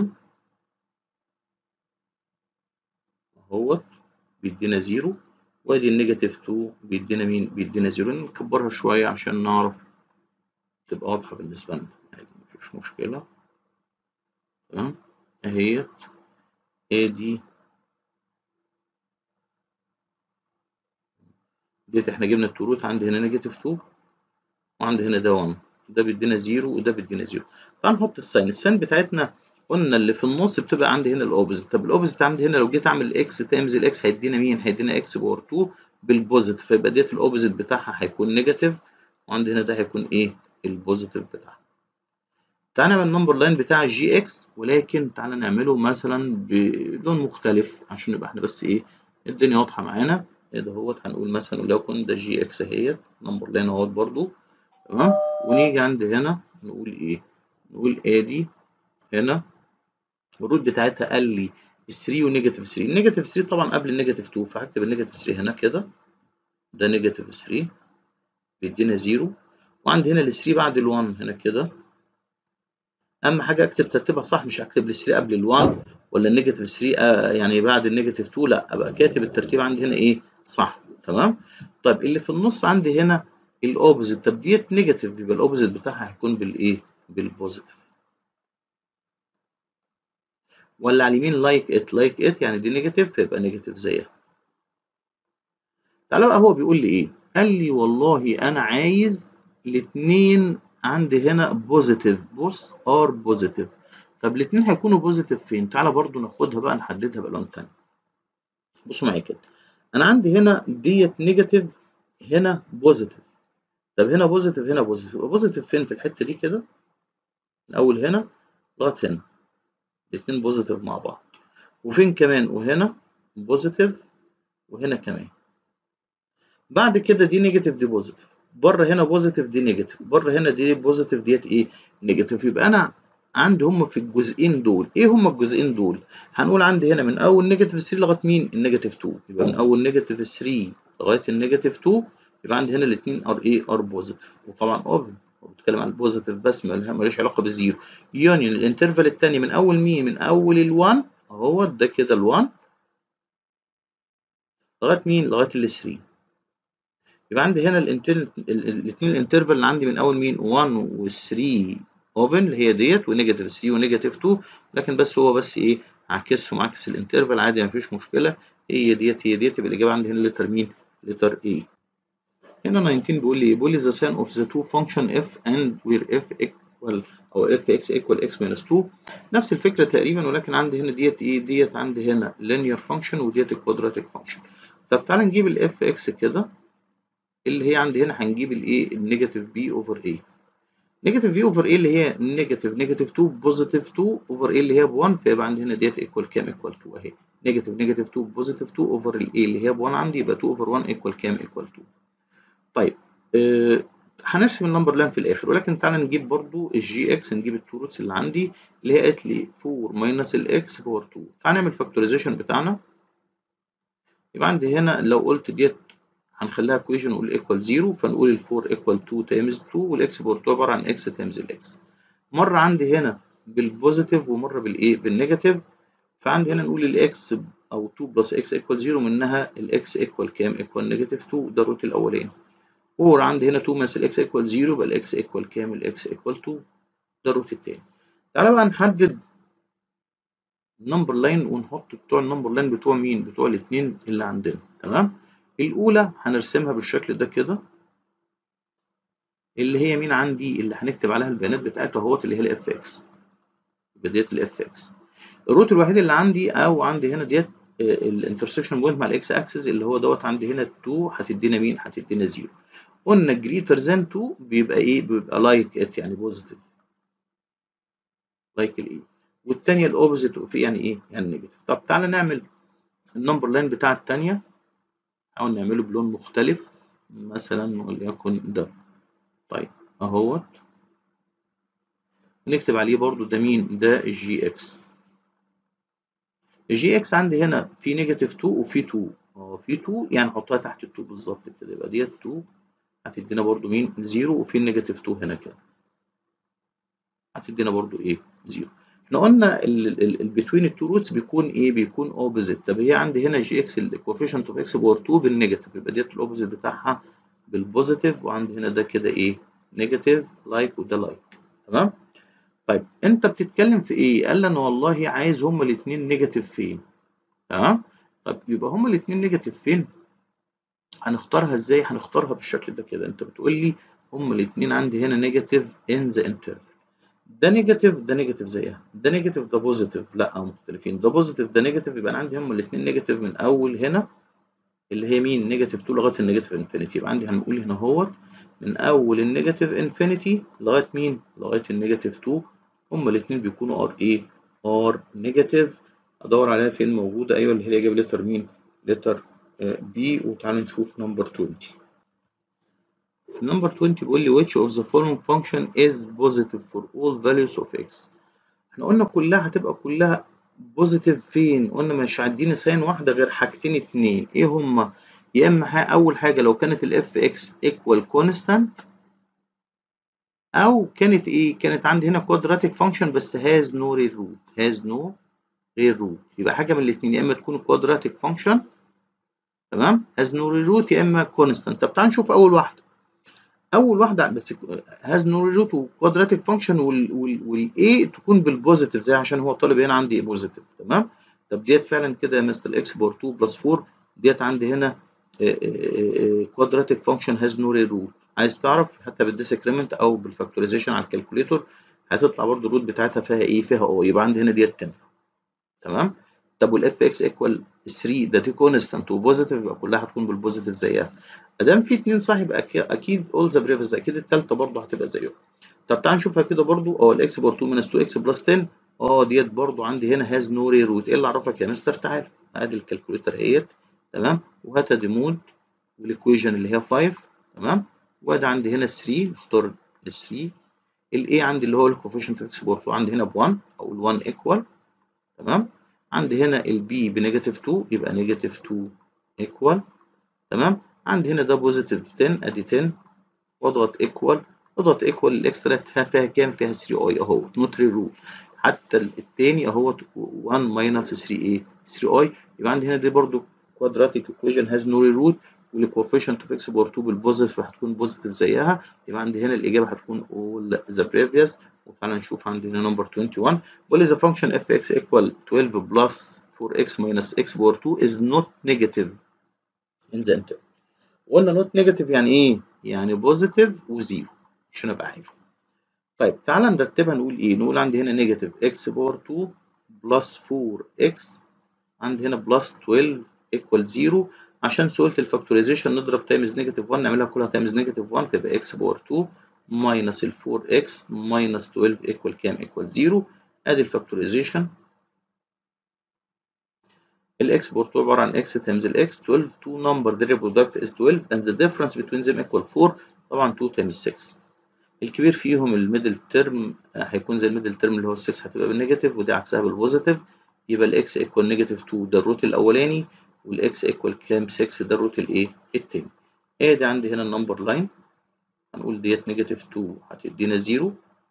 اهوت بيدينا 0 وادي النيجاتيف 2 بيدينا مين؟ بيدينا 0 نكبرها شويه عشان نعرف تبقى واضحه بالنسبه لنا عادي مفيش مشكله تمام اهيت ادي ديت احنا جبنا التو روت عندي هنا نيجاتيف 2 وعندي هنا ده 1 ده بيدينا 0 وده بيدينا 0 تعال نحط الساين الساين بتاعتنا قلنا اللي في النص بتبقى عندي هنا الاوبزيت طب الاوبزيت عندي هنا لو جيت اعمل اكس تايمز الاكس هيدينا مين هيدينا اكس باور 2 بالبوزيت فيبقى ديت الاوبزيت بتاعها هيكون نيجاتيف وعندي هنا ده هيكون ايه البوزيتيف بتاعها تعال نعمل النمبر لاين بتاع الجي اكس ولكن تعال نعمله مثلا بلون مختلف عشان نبقى احنا بس ايه الدنيا واضحه معانا كده اهوت هنقول مثلا وليكن ده جي اكس اهيت نمبر لاين اهوت برضو تمام ونيجي عند هنا نقول ايه نقول ادي هنا الروت بتاعتها قال لي 3 ونيجاتيف 3 النيجاتيف 3 طبعا قبل النيجاتيف 2 فهكتب النيجاتيف 3 هنا كده ده نيجاتيف 3 بيدينا 0 وعندي هنا ال 3 بعد ال 1 هنا كده اهم حاجه اكتب ترتيبها صح مش هكتب ال 3 قبل ال 1 ولا النيجاتيف 3 آه يعني بعد النيجاتيف 2 لا ابقى كاتب الترتيب عندي هنا ايه صح تمام طيب اللي في النص عندي هنا الاوبوزيت طب ديت نيجاتيف يبقى الاوبوزيت بتاعها هيكون بالايه بالبوزيتيف ولا على اليمين لايك ات لايك ات يعني دي نيجاتيف فيبقى نيجاتيف زيها تعالى بقى هو بيقول لي ايه قال لي والله انا عايز الاثنين عندي هنا بوزيتيف بص ار بوزيتيف طب الاثنين هيكونوا بوزيتيف فين تعالى برضو ناخدها بقى نحددها بالوان تاني بصوا معايا كده انا عندي هنا ديت نيجاتيف هنا بوزيتيف طب هنا بوزيتيف هنا بوزيتيف يبقى بوزيتيف فين في الحته دي كده من اول هنا لغايه هنا الاثنين بوزيتيف مع بعض وفين كمان وهنا بوزيتيف وهنا كمان بعد كده دي نيجاتيف دي بوزيتيف بره هنا بوزيتيف دي نيجاتيف بره هنا دي بوزيتيف ديت ايه نيجاتيف يبقى انا عندي هم في الجزئين دول ايه هم الجزئين دول هنقول عندي هنا من اول نيجاتيف 3 لغايه مين النيجاتيف 2 يبقى من اول نيجاتيف 3 لغايه النيجاتيف 2 يبقى عندي هنا الاثنين ار ايه ار بوزيتيف وطبعا اوبن بتكلم عن البوزيتيف بس مالهاش علاقه بالزيرو يونيون الانترفال الثاني من اول مين من اول ال1 اهو ده كده ال1 لغايه مين لغايه ال3 يبقى عندي هنا الاثنين الانترفال اللي عندي من اول مين 1 و3 اوبن اللي هي ديت ونيجاتيف 3 ونيجاتيف 2 لكن بس هو بس ايه عكسهم عكس الانترفال عادي مفيش مشكله هي ديت هي ديت يبقى الاجابه عندي هنا لتر مين لتر ايه هنا 19 بيقول لي بيقول لي the sine of the two function f and where f equal او f x equal x minus 2 نفس الفكره تقريبا ولكن عندي هنا ديت ايه ديت عندي هنا linear function وديت quadratic function طب تعالى نجيب ال f x كده اللي هي عندي هنا هنجيب الايه النيجاتيف b اوفر a نيجاتيف b اوفر a اللي هي نيجاتيف نيجاتيف 2 بوزيتيف 2 اوفر a اللي هي ب 1 فيبقى عندي هنا ديت ايكوال كام ايكوال 2 اهي نيجاتيف نيجاتيف 2 بوزيتيف 2 اوفر ال a اللي هي ب 1 عندي يبقى 2 اوفر 1 ايكوال كام ايكوال 2 طيب آه هنرسم النمبر لاين في الاخر ولكن تعالى نجيب برضو الجي اكس نجيب التو روتس اللي عندي اللي هي قالت لي 4 ماينس الاكس باور 2 تعالى نعمل فاكتورايزيشن بتاعنا يبقى عندي هنا لو قلت ديت هنخليها كويشن ونقول ايكوال 0 فنقول ال 4 ايكوال 2 تايمز 2 والاكس باور 2 عباره عن اكس تايمز الاكس مره عندي هنا بالبوزيتيف ومره بالايه بالنيجاتيف فعندي هنا نقول الاكس او 2 بلس اكس ايكوال 0 منها الاكس ايكوال كام ايكوال نيجاتيف 2 ده الروت الاولاني اور عندي هنا 2 ماينس الاكس ايكوال 0 يبقى الاكس ايكوال كام الاكس ايكوال 2 ده الروت التاني تعالى بقى نحدد النمبر لاين ونحط بتوع النمبر لاين بتوع مين بتوع الاثنين اللي عندنا تمام الاولى هنرسمها بالشكل ده كده اللي هي مين عندي اللي هنكتب عليها البيانات بتاعتها اهوت اللي هي الاف اكس يبقى ديت الاف اكس الروت الوحيد اللي عندي او عندي هنا ديت الانترسكشن بوينت مع الاكس اكسس اللي هو دوت عندي هنا 2 هتدينا مين هتدينا 0 قلنا جريتر ذان 2 بيبقى ايه بيبقى لايك ات يعني بوزيتيف لايك الايه والثانيه الاوبوزيت اوف يعني ايه يعني نيجاتيف طب تعالى نعمل النمبر لاين بتاع الثانيه نحاول نعمله بلون مختلف مثلا وليكن ده طيب اهوت نكتب عليه برضو ده مين ده الجي اكس الجي اكس عندي هنا في نيجاتيف 2 وفي 2 اه في 2 يعني نحطها تحت ال 2 بالظبط كده يبقى ديت 2 هتدينا برضو مين 0 وفي النيجاتيف 2 هنا كده هتدينا برضو ايه 0 احنا قلنا البتوين التو روتس بيكون ايه بيكون اوبوزيت طب هي عندي هنا جي اكس الكوفيشنت اوف اكس باور 2 بالنيجاتيف يبقى ديت الاوبوزيت بتاعها بالبوزيتيف وعندي هنا ده كده ايه نيجاتيف لايك وده لايك تمام طيب انت بتتكلم في ايه قال لي انا والله عايز هما الاثنين نيجاتيف فين تمام طب يبقى هما الاثنين نيجاتيف فين هنختارها ازاي هنختارها بالشكل ده كده انت بتقول لي هما الاثنين عندي هنا نيجاتيف ان ذا انترفال ده نيجاتيف ده نيجاتيف زيها ده نيجاتيف ده بوزيتيف لا مختلفين ده بوزيتيف ده نيجاتيف يبقى انا عندي هما الاثنين نيجاتيف من اول هنا اللي هي مين نيجاتيف 2 لغايه النيجاتيف انفينيتي يبقى عندي هنقول هنا اهوت من اول النيجاتيف انفينيتي لغايه مين لغايه النيجاتيف 2 هما الاثنين بيكونوا ار ايه ار نيجاتيف ادور عليها فين موجوده ايوه اللي هي الاجابه لتر مين لتر بي وتعالوا نشوف نمبر 20 في نمبر 20 بيقول لي which of the following function is positive for all values of x احنا قلنا كلها هتبقى كلها بوزيتيف فين قلنا مش عندنا ساين واحده غير حاجتين اتنين ايه هما يا اما حاجة اول حاجه لو كانت الاف اكس ايكوال كونستانت او كانت ايه كانت عندي هنا كوادراتيك فانكشن بس هاز نو ريل روت هاز نو ريل روت يبقى حاجه من الاثنين يا اما تكون كوادراتيك فانكشن تمام هاز نو ريل روت يا اما كونستانت طب تعال نشوف اول واحده اول واحده بس هاز نو ريل روت وكوادراتيك فانكشن والاي تكون بالبوزيتيف زي عشان هو طالب هنا عندي بوزيتيف تمام طب ديت فعلا كده يا مستر اكس بور 2 بلس 4 ديت عندي هنا كوادراتيك فانكشن هاز نو ريل روت عايز تعرف حتى بالديسكريمنت او بالفاكتورايزيشن على الكالكوليتور هتطلع برضو الروت بتاعتها فيها ايه فيها او يبقى عندي هنا ديت تنفع تمام طب والاف اكس ايكوال 3 ده دي كونستانت وبوزيتيف يبقى كلها هتكون بالبوزيتيف زيها ادام في اتنين صح يبقى اكيد اول ذا بريفز اكيد الثالثه برضو هتبقى زيهم طب تعال نشوفها كده برضو اه الاكس بار 2 ماينس 2 اكس بلس 10 اه ديت برضو عندي هنا هاز نو ري روت ايه اللي عرفك يا مستر تعال ادي الكالكوليتر اهيت تمام وهاتها ديمود والايكويشن اللي هي 5 تمام وادي عندي هنا 3 نختار ال 3 الاي عندي اللي هو الكوفيشنت اكس بار 2 عندي هنا ب 1 او ال 1 ايكوال تمام عندي هنا البي بنيجاتيف 2 يبقى نيجاتيف 2 ايكوال تمام عندي هنا ده بوزيتيف 10 ادي 10 واضغط ايكوال اضغط ايكوال الاكس طلعت فيها كام فيها 3 اي اهو نوت ري رول حتى الثاني اهو 1 ماينس 3 اي 3 اي يبقى عندي هنا دي برضو كوادراتيك ايكويشن هاز نو ري روت والكوفيشنت اوف اكس بار 2 بالبوزيتيف هتكون بوزيتيف زيها يبقى عندي هنا الاجابه هتكون اول ذا بريفيوس وتعالى نشوف عندي هنا نمبر 21 بيقول لي the function fx equal 12 plus 4x minus x power 2 is not negative in the interval قلنا not negative يعني ايه؟ يعني بوزيتيف وزيرو عشان ابقى عارف طيب تعالى نرتبها نقول ايه؟ نقول عندي هنا نيجاتيف x باور 2 بلس 4x عندي هنا بلس 12 equal 0 عشان سهولة الفاكتورايزيشن نضرب تايمز نيجاتيف 1 نعملها كلها تايمز نيجاتيف 1 فيبقى x باور 2 ماينس ال 4x ماينس 12 ايكوال كام؟ ايكوال 0 ادي الفاكتورايزيشن الاكس بار 2 عباره عن x تايمز الاكس 12 2 number their product is 12 and the difference between them equal 4 طبعا 2 تايمز 6 الكبير فيهم الميدل ترم هيكون زي الميدل ترم اللي هو ال 6 هتبقى بالنيجاتيف ودي عكسها بالبوزيتيف يبقى الاكس ايكوال نيجاتيف 2 ده الروت الاولاني والاكس ايكوال كام 6 ده الروت الايه التاني ادي عندي هنا النمبر لاين هنقول ديت نيجاتيف 2 هتدينا 0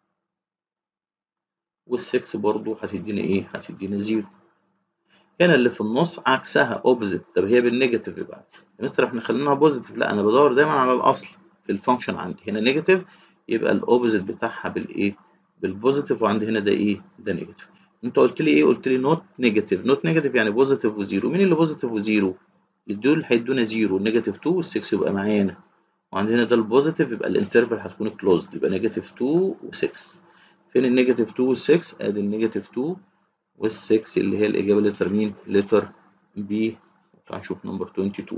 وال6 برضو هتدينا ايه هتدينا 0 هنا اللي في النص عكسها اوبزيت طب هي بالنيجاتيف يبقى يا مستر احنا خليناها بوزيتيف لا انا بدور دايما على الاصل في الفانكشن عندي هنا نيجاتيف يبقى الاوبزيت بتاعها بالايه بالبوزيتيف وعندي هنا ده ايه ده نيجاتيف انت قلت لي ايه قلت لي نوت نيجاتيف نوت نيجاتيف يعني بوزيتيف وزيرو مين اللي بوزيتيف وزيرو دول هيدونا زيرو نيجاتيف 2 وال6 يبقى معانا وعندنا ده البوزيتيف يبقى الانترفال هتكون كلوزد يبقى نيجاتيف 2 و6 فين النيجاتيف 2 وال6 ادي النيجاتيف 2 وال6 اللي هي الاجابه لتر مين لتر بي تعال نشوف نمبر 22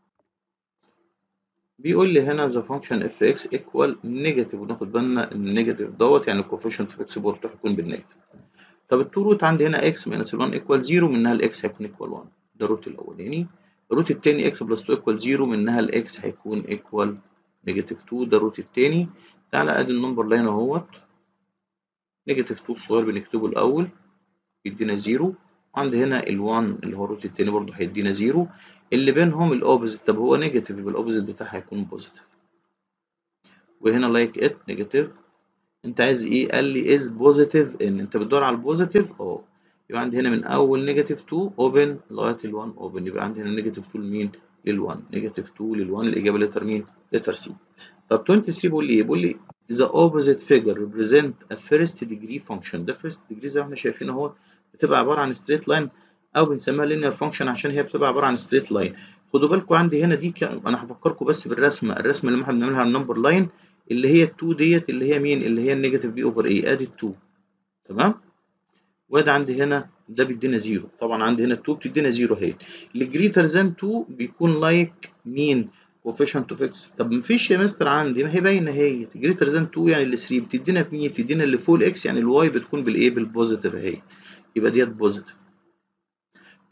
بيقول لي هنا the function fx equal negative وناخد بالنا ان النيجاتيف دوت يعني الكوفيشنت في اكس بورت هيكون بالنيجاتيف طب التو روت عندي هنا x minus 1 equal 0 منها الاكس هيكون equal 1 ده الروت الاولاني الروت التاني x بلس 2 equal 0 منها الاكس هيكون equal نيجاتيف 2 ده الروت التاني تعالى ادي النمبر لاين اهوت نيجاتيف 2 الصغير بنكتبه الاول يدينا 0 عندي هنا ال1 اللي هو الروت التاني برضه هيدينا 0 اللي بينهم الاوبزيت طب هو نيجاتيف يبقى الاوبزيت بتاعها هيكون بوزيتيف وهنا لايك ات نيجاتيف انت عايز ايه قال لي از بوزيتيف ان انت بتدور على البوزيتيف اه يبقى عندي هنا من اول نيجاتيف 2 اوبن لغايه ال1 اوبن يبقى عندي هنا نيجاتيف 2 لمين لل1 نيجاتيف 2 لل1 الاجابه لتر مين لتر سي طب 23 بيقول لي ايه بيقول لي the opposite figure represent a first degree function ده first degree زي ما احنا شايفين اهو بتبقى عباره عن straight line او بنسميها linear function عشان هي بتبقى عباره عن straight line خدوا بالكم عندي هنا دي ك... انا هفكركم بس بالرسمه الرسمه اللي احنا بنعملها على النمبر لاين اللي هي ال2 ديت اللي هي مين اللي هي النيجاتيف بي اوفر ايه ادي ال2 تمام وادي عندي هنا ده بيدينا زيرو طبعا عندي هنا ال2 بتدينا زيرو اهي اللي جريتر ذان 2 بيكون لايك مين كوفيشنت اوف اكس طب مفيش يا مستر عندي ما هي باينه اهي جريتر ذان 2 يعني ال 3 بتدينا بمين بتدينا اللي فوق الاكس يعني الواي بتكون بالايه بالبوزيتيف اهي يبقى ديت بوزيتيف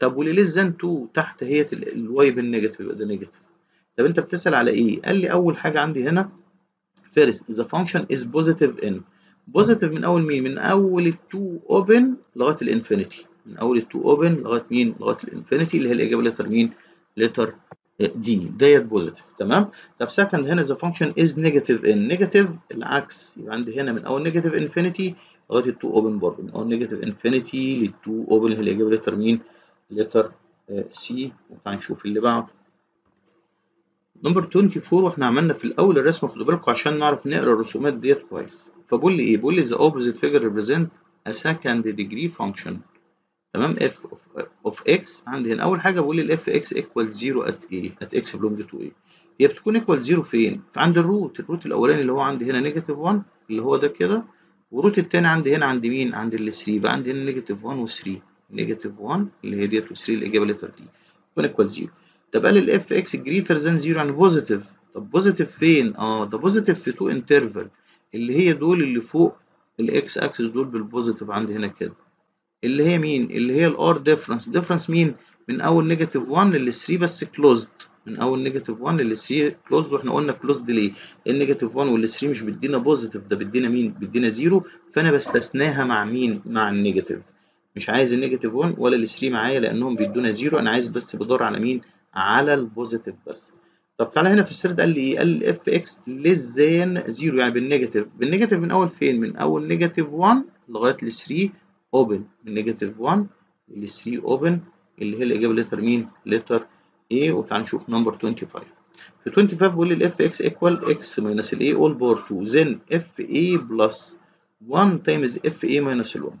طب واللي ليس ذان 2 تحت هي الواي بالنيجاتيف يبقى ده نيجاتيف طب انت بتسال على ايه قال لي اول حاجه عندي هنا first the function is positive in بوزيتيف من اول مين من اول التو اوبن لغايه الانفينيتي من اول التو اوبن لغايه مين لغايه الانفينيتي اللي هي الاجابه لتر مين لتر دي ديت بوزيتيف تمام طب سكند هنا ذا فانكشن از نيجاتيف ان نيجاتيف العكس يبقى عندي هنا من اول نيجاتيف انفينيتي لغايه التو اوبن برضه من اول نيجاتيف انفينيتي للتو اوبن اللي هي الاجابه لتر مين لتر سي وتعالى نشوف اللي بعده نمبر 24 واحنا عملنا في الاول الرسمه خدوا بالكم عشان نعرف نقرا الرسومات ديت كويس فبقول لي ايه بقول لي the opposite figure represent a second degree function تمام f of, of x عندي هنا اول حاجه بقول لي ال fx equal 0 at a at x belong to a هي بتكون equal 0 فين فعند الروت الروت الاولاني اللي هو عندي هنا نيجاتيف 1 اللي هو ده كده والروت الثاني عندي هنا عند مين عند ال 3 يبقى عندي هنا نيجاتيف 1 و3 نيجاتيف 1 اللي هي ديت و3 الاجابه لتر دي تكون equal 0 طب قال ال fx greater than 0 يعني بوزيتيف طب بوزيتيف فين اه ده بوزيتيف في 2 انترفال اللي هي دول اللي فوق الاكس اكسس دول بالبوزيتيف عندي هنا كده اللي هي مين اللي هي الار ديفرنس ديفرنس مين من اول نيجاتيف 1 لل 3 بس كلوزد من اول نيجاتيف 1 لل 3 كلوزد واحنا قلنا كلوزد ليه النيجاتيف 1 وال 3 مش بيدينا بوزيتيف ده بيدينا مين بيدينا زيرو فانا بستثناها مع مين مع النيجاتيف مش عايز النيجاتيف 1 ولا ال 3 معايا لانهم بيدونا زيرو انا عايز بس بدور على مين على البوزيتيف بس طب تعالى هنا في السرد قال لي ايه؟ قال لي اف اكس ليس ذان 0 يعني بالنيجاتيف، بالنيجاتيف من اول فين؟ من اول نيجاتيف 1 لغايه ل 3 اوبن، من نيجاتيف 1 ل 3 اوبن اللي هي الاجابه لتر مين؟ لتر A وتعالى نشوف نمبر 25. في 25 بيقول لي الاف اكس ايكوال اكس ماينس الاي اول باور 2 then اف اي بلس 1 تايمز اف اي ماينس ال 1.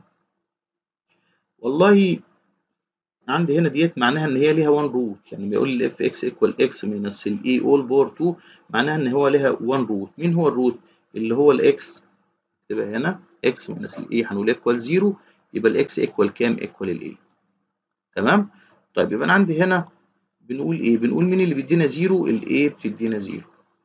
والله عندي هنا ديت معناها ان هي ليها 1 روت يعني بيقول لي اف اكس ايكوال اكس ماينس الاي اول باور 2 معناها ان هو ليها 1 روت مين هو الروت اللي هو الاكس تبقى هنا اكس ماينس الاي هنقول ايكوال 0 يبقى الاكس ايكوال كام ايكوال الاي تمام طيب يبقى انا عندي هنا بنقول ايه بنقول مين اللي بيدينا 0 الاي بتدينا 0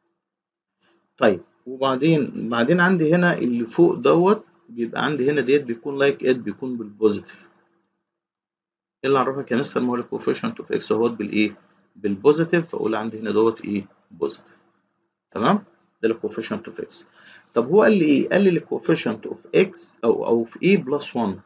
طيب وبعدين بعدين عندي هنا اللي فوق دوت بيبقى عندي هنا ديت بيكون لايك ات بيكون بالبوزيتيف ايه اللي عرفك يا مستر ما هو الكوفيشنت اوف اكس اهوت بالايه بالبوزيتيف فاقول عندي هنا دوت ايه بوزيتيف تمام ده الكوفيشنت اوف اكس طب هو قال لي ايه قال لي الكوفيشنت اوف اكس او او في ايه بلس 1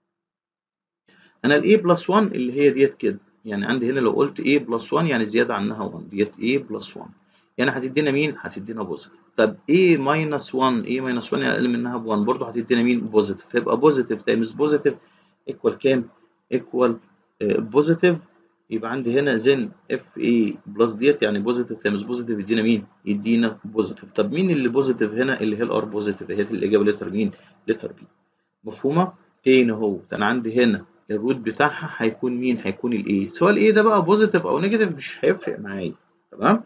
انا الاي بلس 1 اللي هي ديت كده يعني عندي هنا لو قلت ايه بلس 1 يعني زياده عنها 1 ديت ايه بلس 1 يعني هتدينا مين هتدينا بوزيتيف طب ايه ماينس 1 ايه ماينس 1 يعني اقل منها ب 1 برضه هتدينا مين بوزيتيف فيبقى بوزيتيف تايمز بوزيتيف ايكوال كام ايكوال بوزيتيف يبقى عندي هنا زين اف اي بلس ديت يعني بوزيتيف تايمز بوزيتيف يدينا مين؟ يدينا بوزيتيف طب مين اللي بوزيتيف هنا اللي هي الار بوزيتيف هي الاجابه لتر مين؟ لتر بي مفهومه؟ تاني اهو انا عندي هنا الروت بتاعها هيكون مين؟ هيكون الاي سواء الاي ده بقى بوزيتيف او نيجاتيف مش هيفرق معايا تمام؟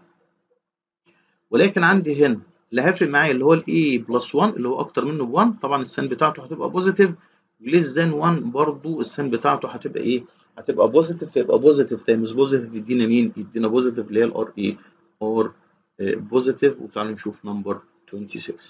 ولكن عندي هنا اللي هيفرق معايا اللي هو الاي بلس 1 اللي هو اكتر منه ب 1 طبعا السن بتاعته هتبقى بوزيتيف وليس ذان 1 برضو السن بتاعته هتبقى ايه؟ هتبقى بوزيتيف فيبقى بوزيتيف تايمز بوزيتيف يدينا مين؟ يدينا بوزيتيف اللي هي الار ايه؟ ار بوزيتيف وتعالوا نشوف نمبر 26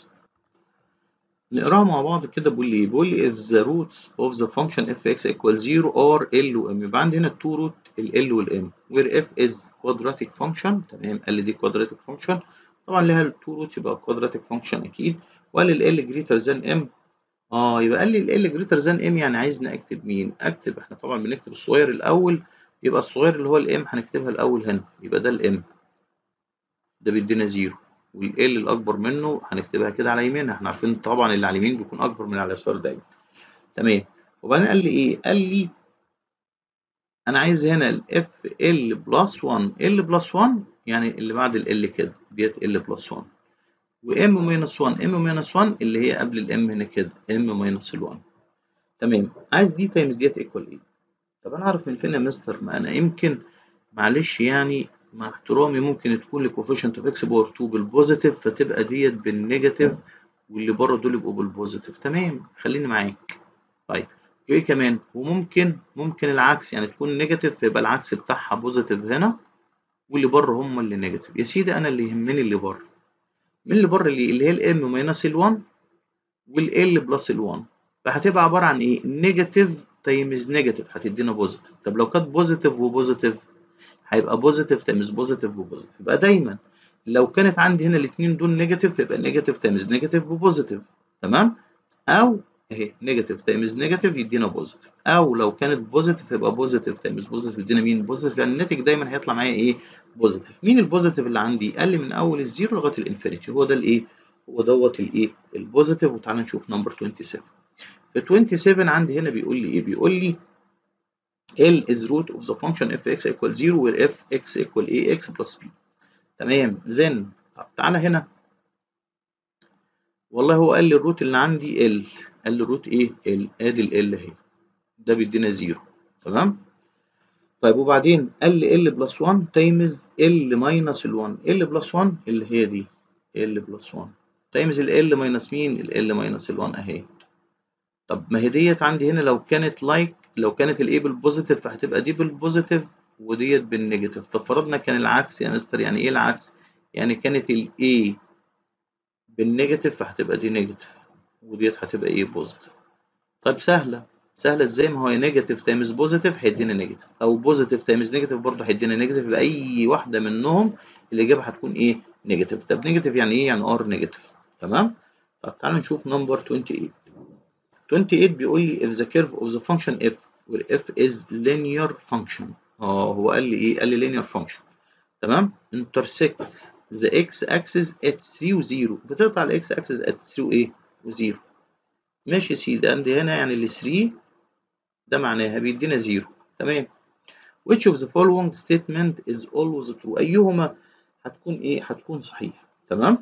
نقراها مع بعض كده بيقول لي بيقول لي if the roots of the function fx equal 0 are l و m يبقى عندي هنا التو روت ال l وال m where f is quadratic function تمام قال لي دي quadratic function طبعا لها التو روت يبقى quadratic function اكيد وقال ال l greater than m اه يبقى قال لي ال جريتر ذان ام يعني عايزني اكتب مين؟ اكتب احنا طبعا بنكتب الصغير الاول يبقى الصغير اللي هو الام هنكتبها الاول هنا يبقى ده الام ده بيدينا زيرو والال الاكبر منه هنكتبها كده على يمينها احنا عارفين طبعا اللي على اليمين بيكون اكبر من على اليسار دايما تمام وبعدين قال لي ايه؟ قال لي انا عايز هنا الاف ال بلس 1 ال بلس 1 يعني اللي بعد ال كده ديت ال بلس 1 وام ماينس 1 ام ماينس 1 اللي هي قبل الام هنا كده ام ماينس ال 1 تمام عايز دي تايمز ديت ايكوال ايه طب انا اعرف من فين يا مستر ما انا يمكن معلش يعني مع احترامي ممكن تكون الكوفيشنت اوف اكس باور 2 بالبوزيتيف فتبقى ديت بالنيجاتيف واللي بره دول يبقوا بالبوزيتيف تمام خليني معاك طيب وايه كمان وممكن ممكن العكس يعني تكون نيجاتيف فيبقى العكس بتاعها بوزيتيف هنا واللي بره هم اللي نيجاتيف يا سيدي انا اللي يهمني اللي بره من اللي بره اللي, اللي هي الام ماينس ال1 والال بلس ال1 فهتبقى عباره عن ايه نيجاتيف تايمز نيجاتيف هتدينا بوزيتيف طب لو كانت بوزيتيف وبوزيتيف هيبقى بوزيتيف تايمز بوزيتيف بوزيتيف يبقى دايما لو كانت عندي هنا الاثنين دول نيجاتيف يبقى نيجاتيف تايمز نيجاتيف ببوزيتيف تمام او اهي نيجاتيف تايمز نيجاتيف يدينا بوزيتيف او لو كانت بوزيتيف يبقى بوزيتيف تايمز بوزيتيف يدينا مين بوزيتيف يعني الناتج دايما هيطلع معايا ايه بوزيتيف مين البوزيتيف اللي عندي قال لي من اول الزيرو لغايه الانفينيتي هو ده الايه هو دوت الايه البوزيتيف وتعالى نشوف نمبر 27 في 27 عندي هنا بيقول لي ايه بيقول لي L is root of the function fx equal 0 where fx equal ax plus b تمام then طب تعالى هنا والله هو قال لي الروت اللي عندي ال قال لي الروت ايه ال ادي ال ال اهي ده بيدينا زيرو تمام طيب وبعدين قال لي ال بلس 1 تايمز ال ماينس ال 1 ال بلس 1 اللي هي دي ال بلس 1 تايمز ال ال ماينس مين ال ال ماينس ال 1 اهي طب ما هي ديت عندي هنا لو كانت لايك like لو كانت الايه بالبوزيتيف فهتبقى دي بالبوزيتيف وديت بالنيجاتيف طب فرضنا كان العكس يا مستر يعني ايه العكس يعني كانت الايه بالنيجاتيف فهتبقى دي نيجاتيف وديت هتبقى ايه بوزيتيف طيب سهله سهله ازاي ما هو نيجاتيف تايمز بوزيتيف هيدينا نيجاتيف او بوزيتيف تايمز نيجاتيف برضه هيدينا نيجاتيف يبقى اي واحده منهم الاجابه هتكون ايه نيجاتيف طب نيجاتيف يعني ايه يعني ار نيجاتيف تمام طب تعالى نشوف نمبر 28 28 بيقول لي if the curve of the function f where f is linear function اه هو قال لي ايه قال لي linear function تمام intersects the x axis at 3 و 0 بتقطع ال x axis at 3 وايه و 0 ماشي يا سيدي عندي هنا يعني ال 3 ده معناها بيدينا 0 تمام which of the following statement is always true ايهما هتكون ايه هتكون صحيح تمام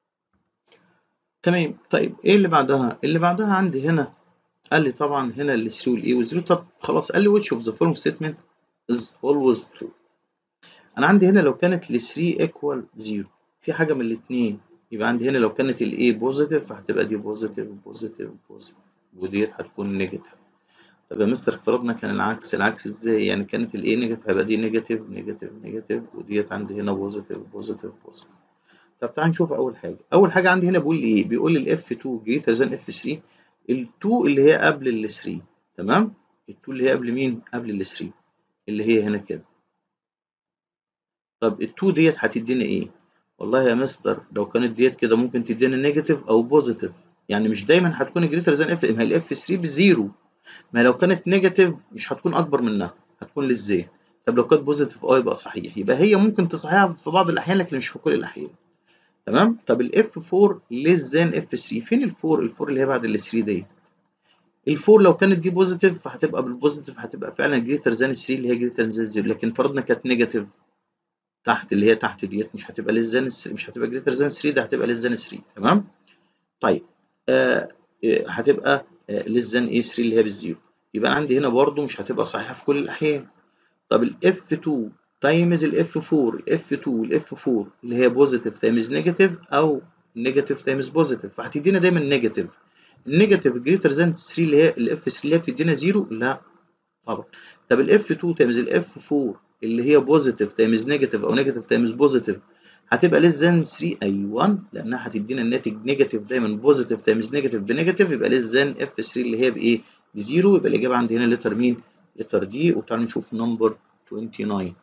تمام طيب ايه اللي بعدها اللي بعدها عندي هنا قال لي طبعا هنا ال 3 والاي وال 0 طب خلاص قال لي which of the following statement is always true انا عندي هنا لو كانت ال 3 equal 0 في حاجه من الاثنين يبقى عندي هنا لو كانت ال A بوزيتيف فهتبقى دي بوزيتيف بوزيتيف بوزيتيف وديت هتكون نيجاتيف طب يا مستر فرضنا كان العكس العكس ازاي يعني كانت ال A نيجاتيف هيبقى دي نيجاتيف نيجاتيف نيجاتيف وديت عندي هنا بوزيتيف بوزيتيف بوزيتيف طب تعال نشوف اول حاجه اول حاجه عندي هنا بيقول لي ايه بيقول لي الاف 2 جريتر ذان اف 3 ال 2 اللي هي قبل ال 3 تمام ال 2 اللي هي قبل مين قبل ال 3 اللي هي هنا كده طب ال 2 ديت هتدينا ايه والله يا مستر لو كانت ديت كده ممكن تدينا نيجاتيف او بوزيتيف يعني مش دايما هتكون جريتر ذان اف ما هي الاف 3 بزيرو ما لو كانت نيجاتيف مش هتكون اكبر منها هتكون للزين طب لو كانت بوزيتيف اه يبقى صحيح يبقى هي ممكن تصحيحها في بعض الاحيان لكن مش في كل الاحيان تمام طب الاف 4 ليس ذان اف 3 فين ال 4 ال 4 اللي هي بعد ال 3 دي ال 4 لو كانت دي بوزيتيف فهتبقى بالبوزيتيف هتبقى فعلا جريتر ذان 3 اللي هي جريتر ذان 0 لكن فرضنا كانت نيجاتيف تحت اللي هي تحت ديت مش هتبقى ليس ذان مش هتبقى جريتر ذان 3 ده هتبقى ليس ذان 3 تمام طيب آه هتبقى آه ليس ذان ايه 3 اللي هي بالزيرو يبقى عندي هنا برضو مش هتبقى صحيحه في كل الاحيان طب الاف 2 تايمز الاف 4 الاف 2 والاف 4 اللي هي بوزيتيف تايمز نيجاتيف او نيجاتيف تايمز بوزيتيف فهتدينا دايما نيجاتيف النيجاتيف جريتر ذان 3 اللي هي الاف 3 اللي هي بتدينا 0 لا طبعا طب الاف 2 تايمز الاف 4 اللي هي بوزيتيف تايمز نيجاتيف او نيجاتيف تايمز بوزيتيف هتبقى ليس ذان 3 ايوه لانها هتدينا الناتج نيجاتيف دايما بوزيتيف تايمز نيجاتيف بنيجاتيف يبقى ليس ذان اف 3 اللي هي بايه بزيرو يبقى الاجابه عندي هنا لتر مين لتر دي وتعالوا نشوف نمبر 29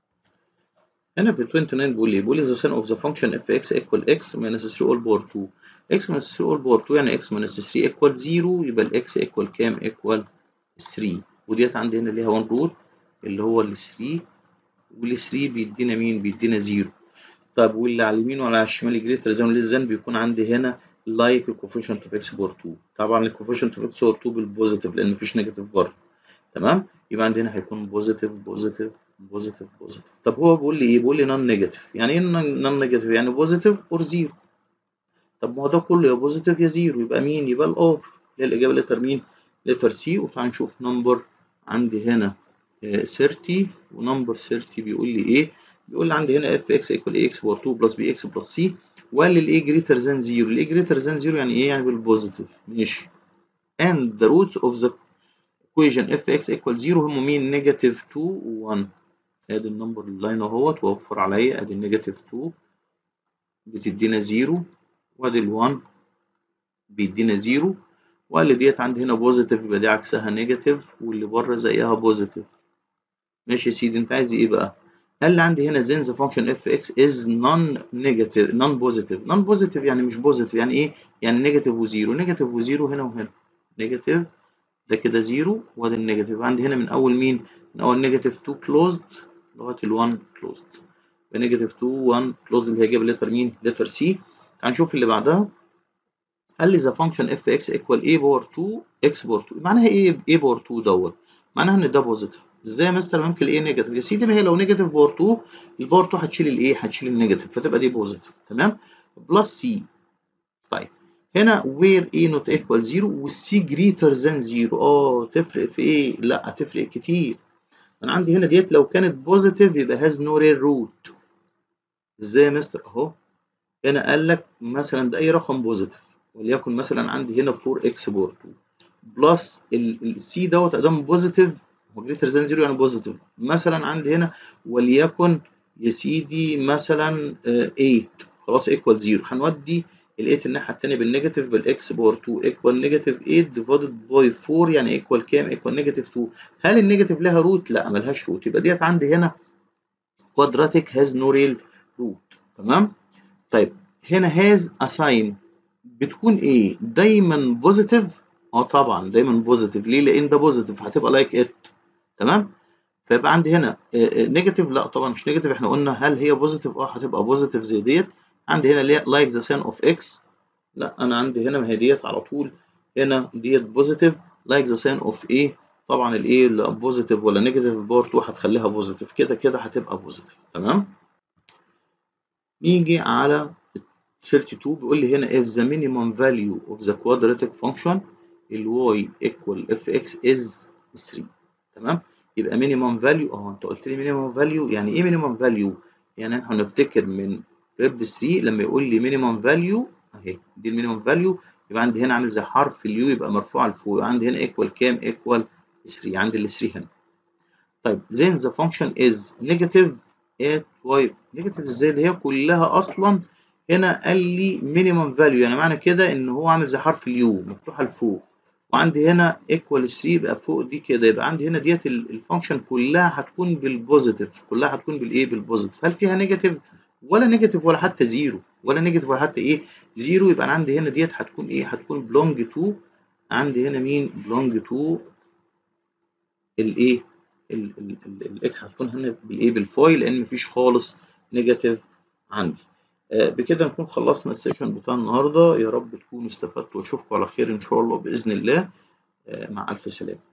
هنا في ال 29 بيقول لي بيقول لي the sine of the function fx equal x minus 3 all power 2 x minus 3 all power 2 يعني x minus 3 equal 0 يبقى ال x equal كام equal 3 وديت عندي هنا ليها 1 روت اللي هو ال 3 وال 3 بيدينا مين بيدينا 0 طب واللي على اليمين ولا على الشمال جريتر ذان less than بيكون عندي هنا like coefficient of x power 2 طبعا ال coefficient of x power 2 بالبوزيتيف لان مفيش نيجاتيف بره تمام يبقى عندي هنا هيكون بوزيتيف بوزيتيف بوزيتيف بوزيتيف طب هو بيقول لي ايه بيقول لي نون نيجاتيف يعني ايه نون نيجاتيف يعني بوزيتيف اور زيرو طب ما هو ده كله يا بوزيتيف يا زيرو يبقى مين يبقى الار اللي هي الاجابه لتر مين لتر سي وتعالى نشوف نمبر عندي هنا 30 ونمبر 30 بيقول لي ايه بيقول لي عندي هنا اف اكس ايكوال اي اكس باور 2 بلس بي اكس بلس سي وقال لي الاي جريتر ذان زيرو الاي جريتر ذان زيرو يعني ايه يعني بالبوزيتيف ماشي and the roots of the equation fx equal 0 هم مين نيجاتيف 2 و 1 ادي النمبر اللاين اهوت ووفر عليا ادي النيجاتيف 2 بتدينا 0 وادي ال 1 بيدينا 0 وقال لي ديت عندي هنا بوزيتيف يبقى دي عكسها نيجاتيف واللي بره زيها بوزيتيف ماشي يا سيدي انت عايز ايه بقى قال لي عندي هنا then the function fx is non negative non positive non positive يعني مش بوزيتيف يعني ايه يعني نيجاتيف وزيرو نيجاتيف وزيرو هنا وهنا نيجاتيف ده كده زيرو وادي النيجاتيف عندي هنا من اول مين من اول نيجاتيف 2 كلوزد لغايه ال1 كلوزد يبقى نيجاتيف 2 1 كلوزد اللي هي جايبه لتر مين لتر سي تعال نشوف اللي بعدها قال لي the function fx equal a باور 2 x باور 2 معناها ايه a باور 2 دوت معناها ان ده بوزيتيف ازاي يا مستر ممكن الايه نيجاتيف يا سيدي ما هي لو نيجاتيف باور 2 الباور 2 هتشيل الايه هتشيل النيجاتيف فتبقى دي بوزيتيف تمام بلس سي طيب هنا where a not equal 0 والسي greater than 0 اه تفرق في ايه لا تفرق كتير انا عندي هنا ديت لو كانت بوزيتيف يبقى has no real root ازاي يا مستر اهو هنا قال لك مثلا ده اي رقم بوزيتيف وليكن مثلا عندي هنا 4 x باور 2 بلس السي دوت ادام بوزيتيف هو جريتر ذان 0 يعني بوزيتيف مثلا عندي هنا وليكن يا سيدي مثلا 8 خلاص ايكوال 0 هنودي ال 8 الناحيه الثانيه بالنيجاتيف بالاكس باور 2 ايكوال نيجاتيف 8 ديفايدد باي 4 يعني ايكوال كام؟ ايكوال نيجاتيف 2 هل النيجاتيف لها روت؟ لا ملهاش روت يبقى ديت عندي هنا كوادراتيك هاز نو ريل روت تمام؟ طيب هنا هاز اساين بتكون ايه؟ دايما بوزيتيف اه طبعا دايما بوزيتيف ليه؟ لان ده بوزيتيف هتبقى لايك like ات تمام؟ فيبقى عندي هنا نيجاتيف لا طبعا مش نيجاتيف احنا قلنا هل هي بوزيتيف؟ اه هتبقى بوزيتيف زي ديت عندي هنا لايك ذا ساين اوف اكس لا انا عندي هنا ما هي ديت على طول هنا ديت بوزيتيف لايك ذا ساين اوف ايه طبعا الايه اللي بوزيتيف ولا نيجاتيف باور 2 هتخليها بوزيتيف كده كده هتبقى بوزيتيف تمام نيجي على 32 بيقول لي هنا if the minimum value of the quadratic function ال y equal fx is 3 تمام يبقى minimum value اه انت قلت لي minimum value يعني ايه minimum value يعني احنا هنفتكر من ريب 3 لما يقول لي minimum value اهي دي المينيمم فاليو يبقى عندي هنا عامل زي حرف اليو يبقى مرفوع لفوق عندي هنا ايكوال كام ايكوال 3 عندي ال 3 هنا طيب then the function is negative at y negative ازاي اللي هي كلها اصلا هنا قال لي minimum value يعني معنى كده ان هو عامل زي حرف اليو مفتوحه لفوق وعندي هنا ايكوال 3 يبقى فوق دي كده يبقى عندي هنا ديت الفانكشن كلها هتكون بالبوزيتيف كلها هتكون بالايه بالبوزيتيف هل فيها نيجاتيف ولا نيجاتيف ولا حتى زيرو ولا نيجاتيف ولا حتى ايه زيرو يبقى انا عندي هنا ديت هتكون ايه هتكون بلونج تو عندي هنا مين بلونج تو الايه الاكس هتكون هنا بالايه بالفاي لان مفيش خالص نيجاتيف عندي آه بكده نكون خلصنا السيشن بتاع النهارده يا رب تكونوا استفدتوا واشوفكم على خير ان شاء الله باذن الله آه مع الف سلامه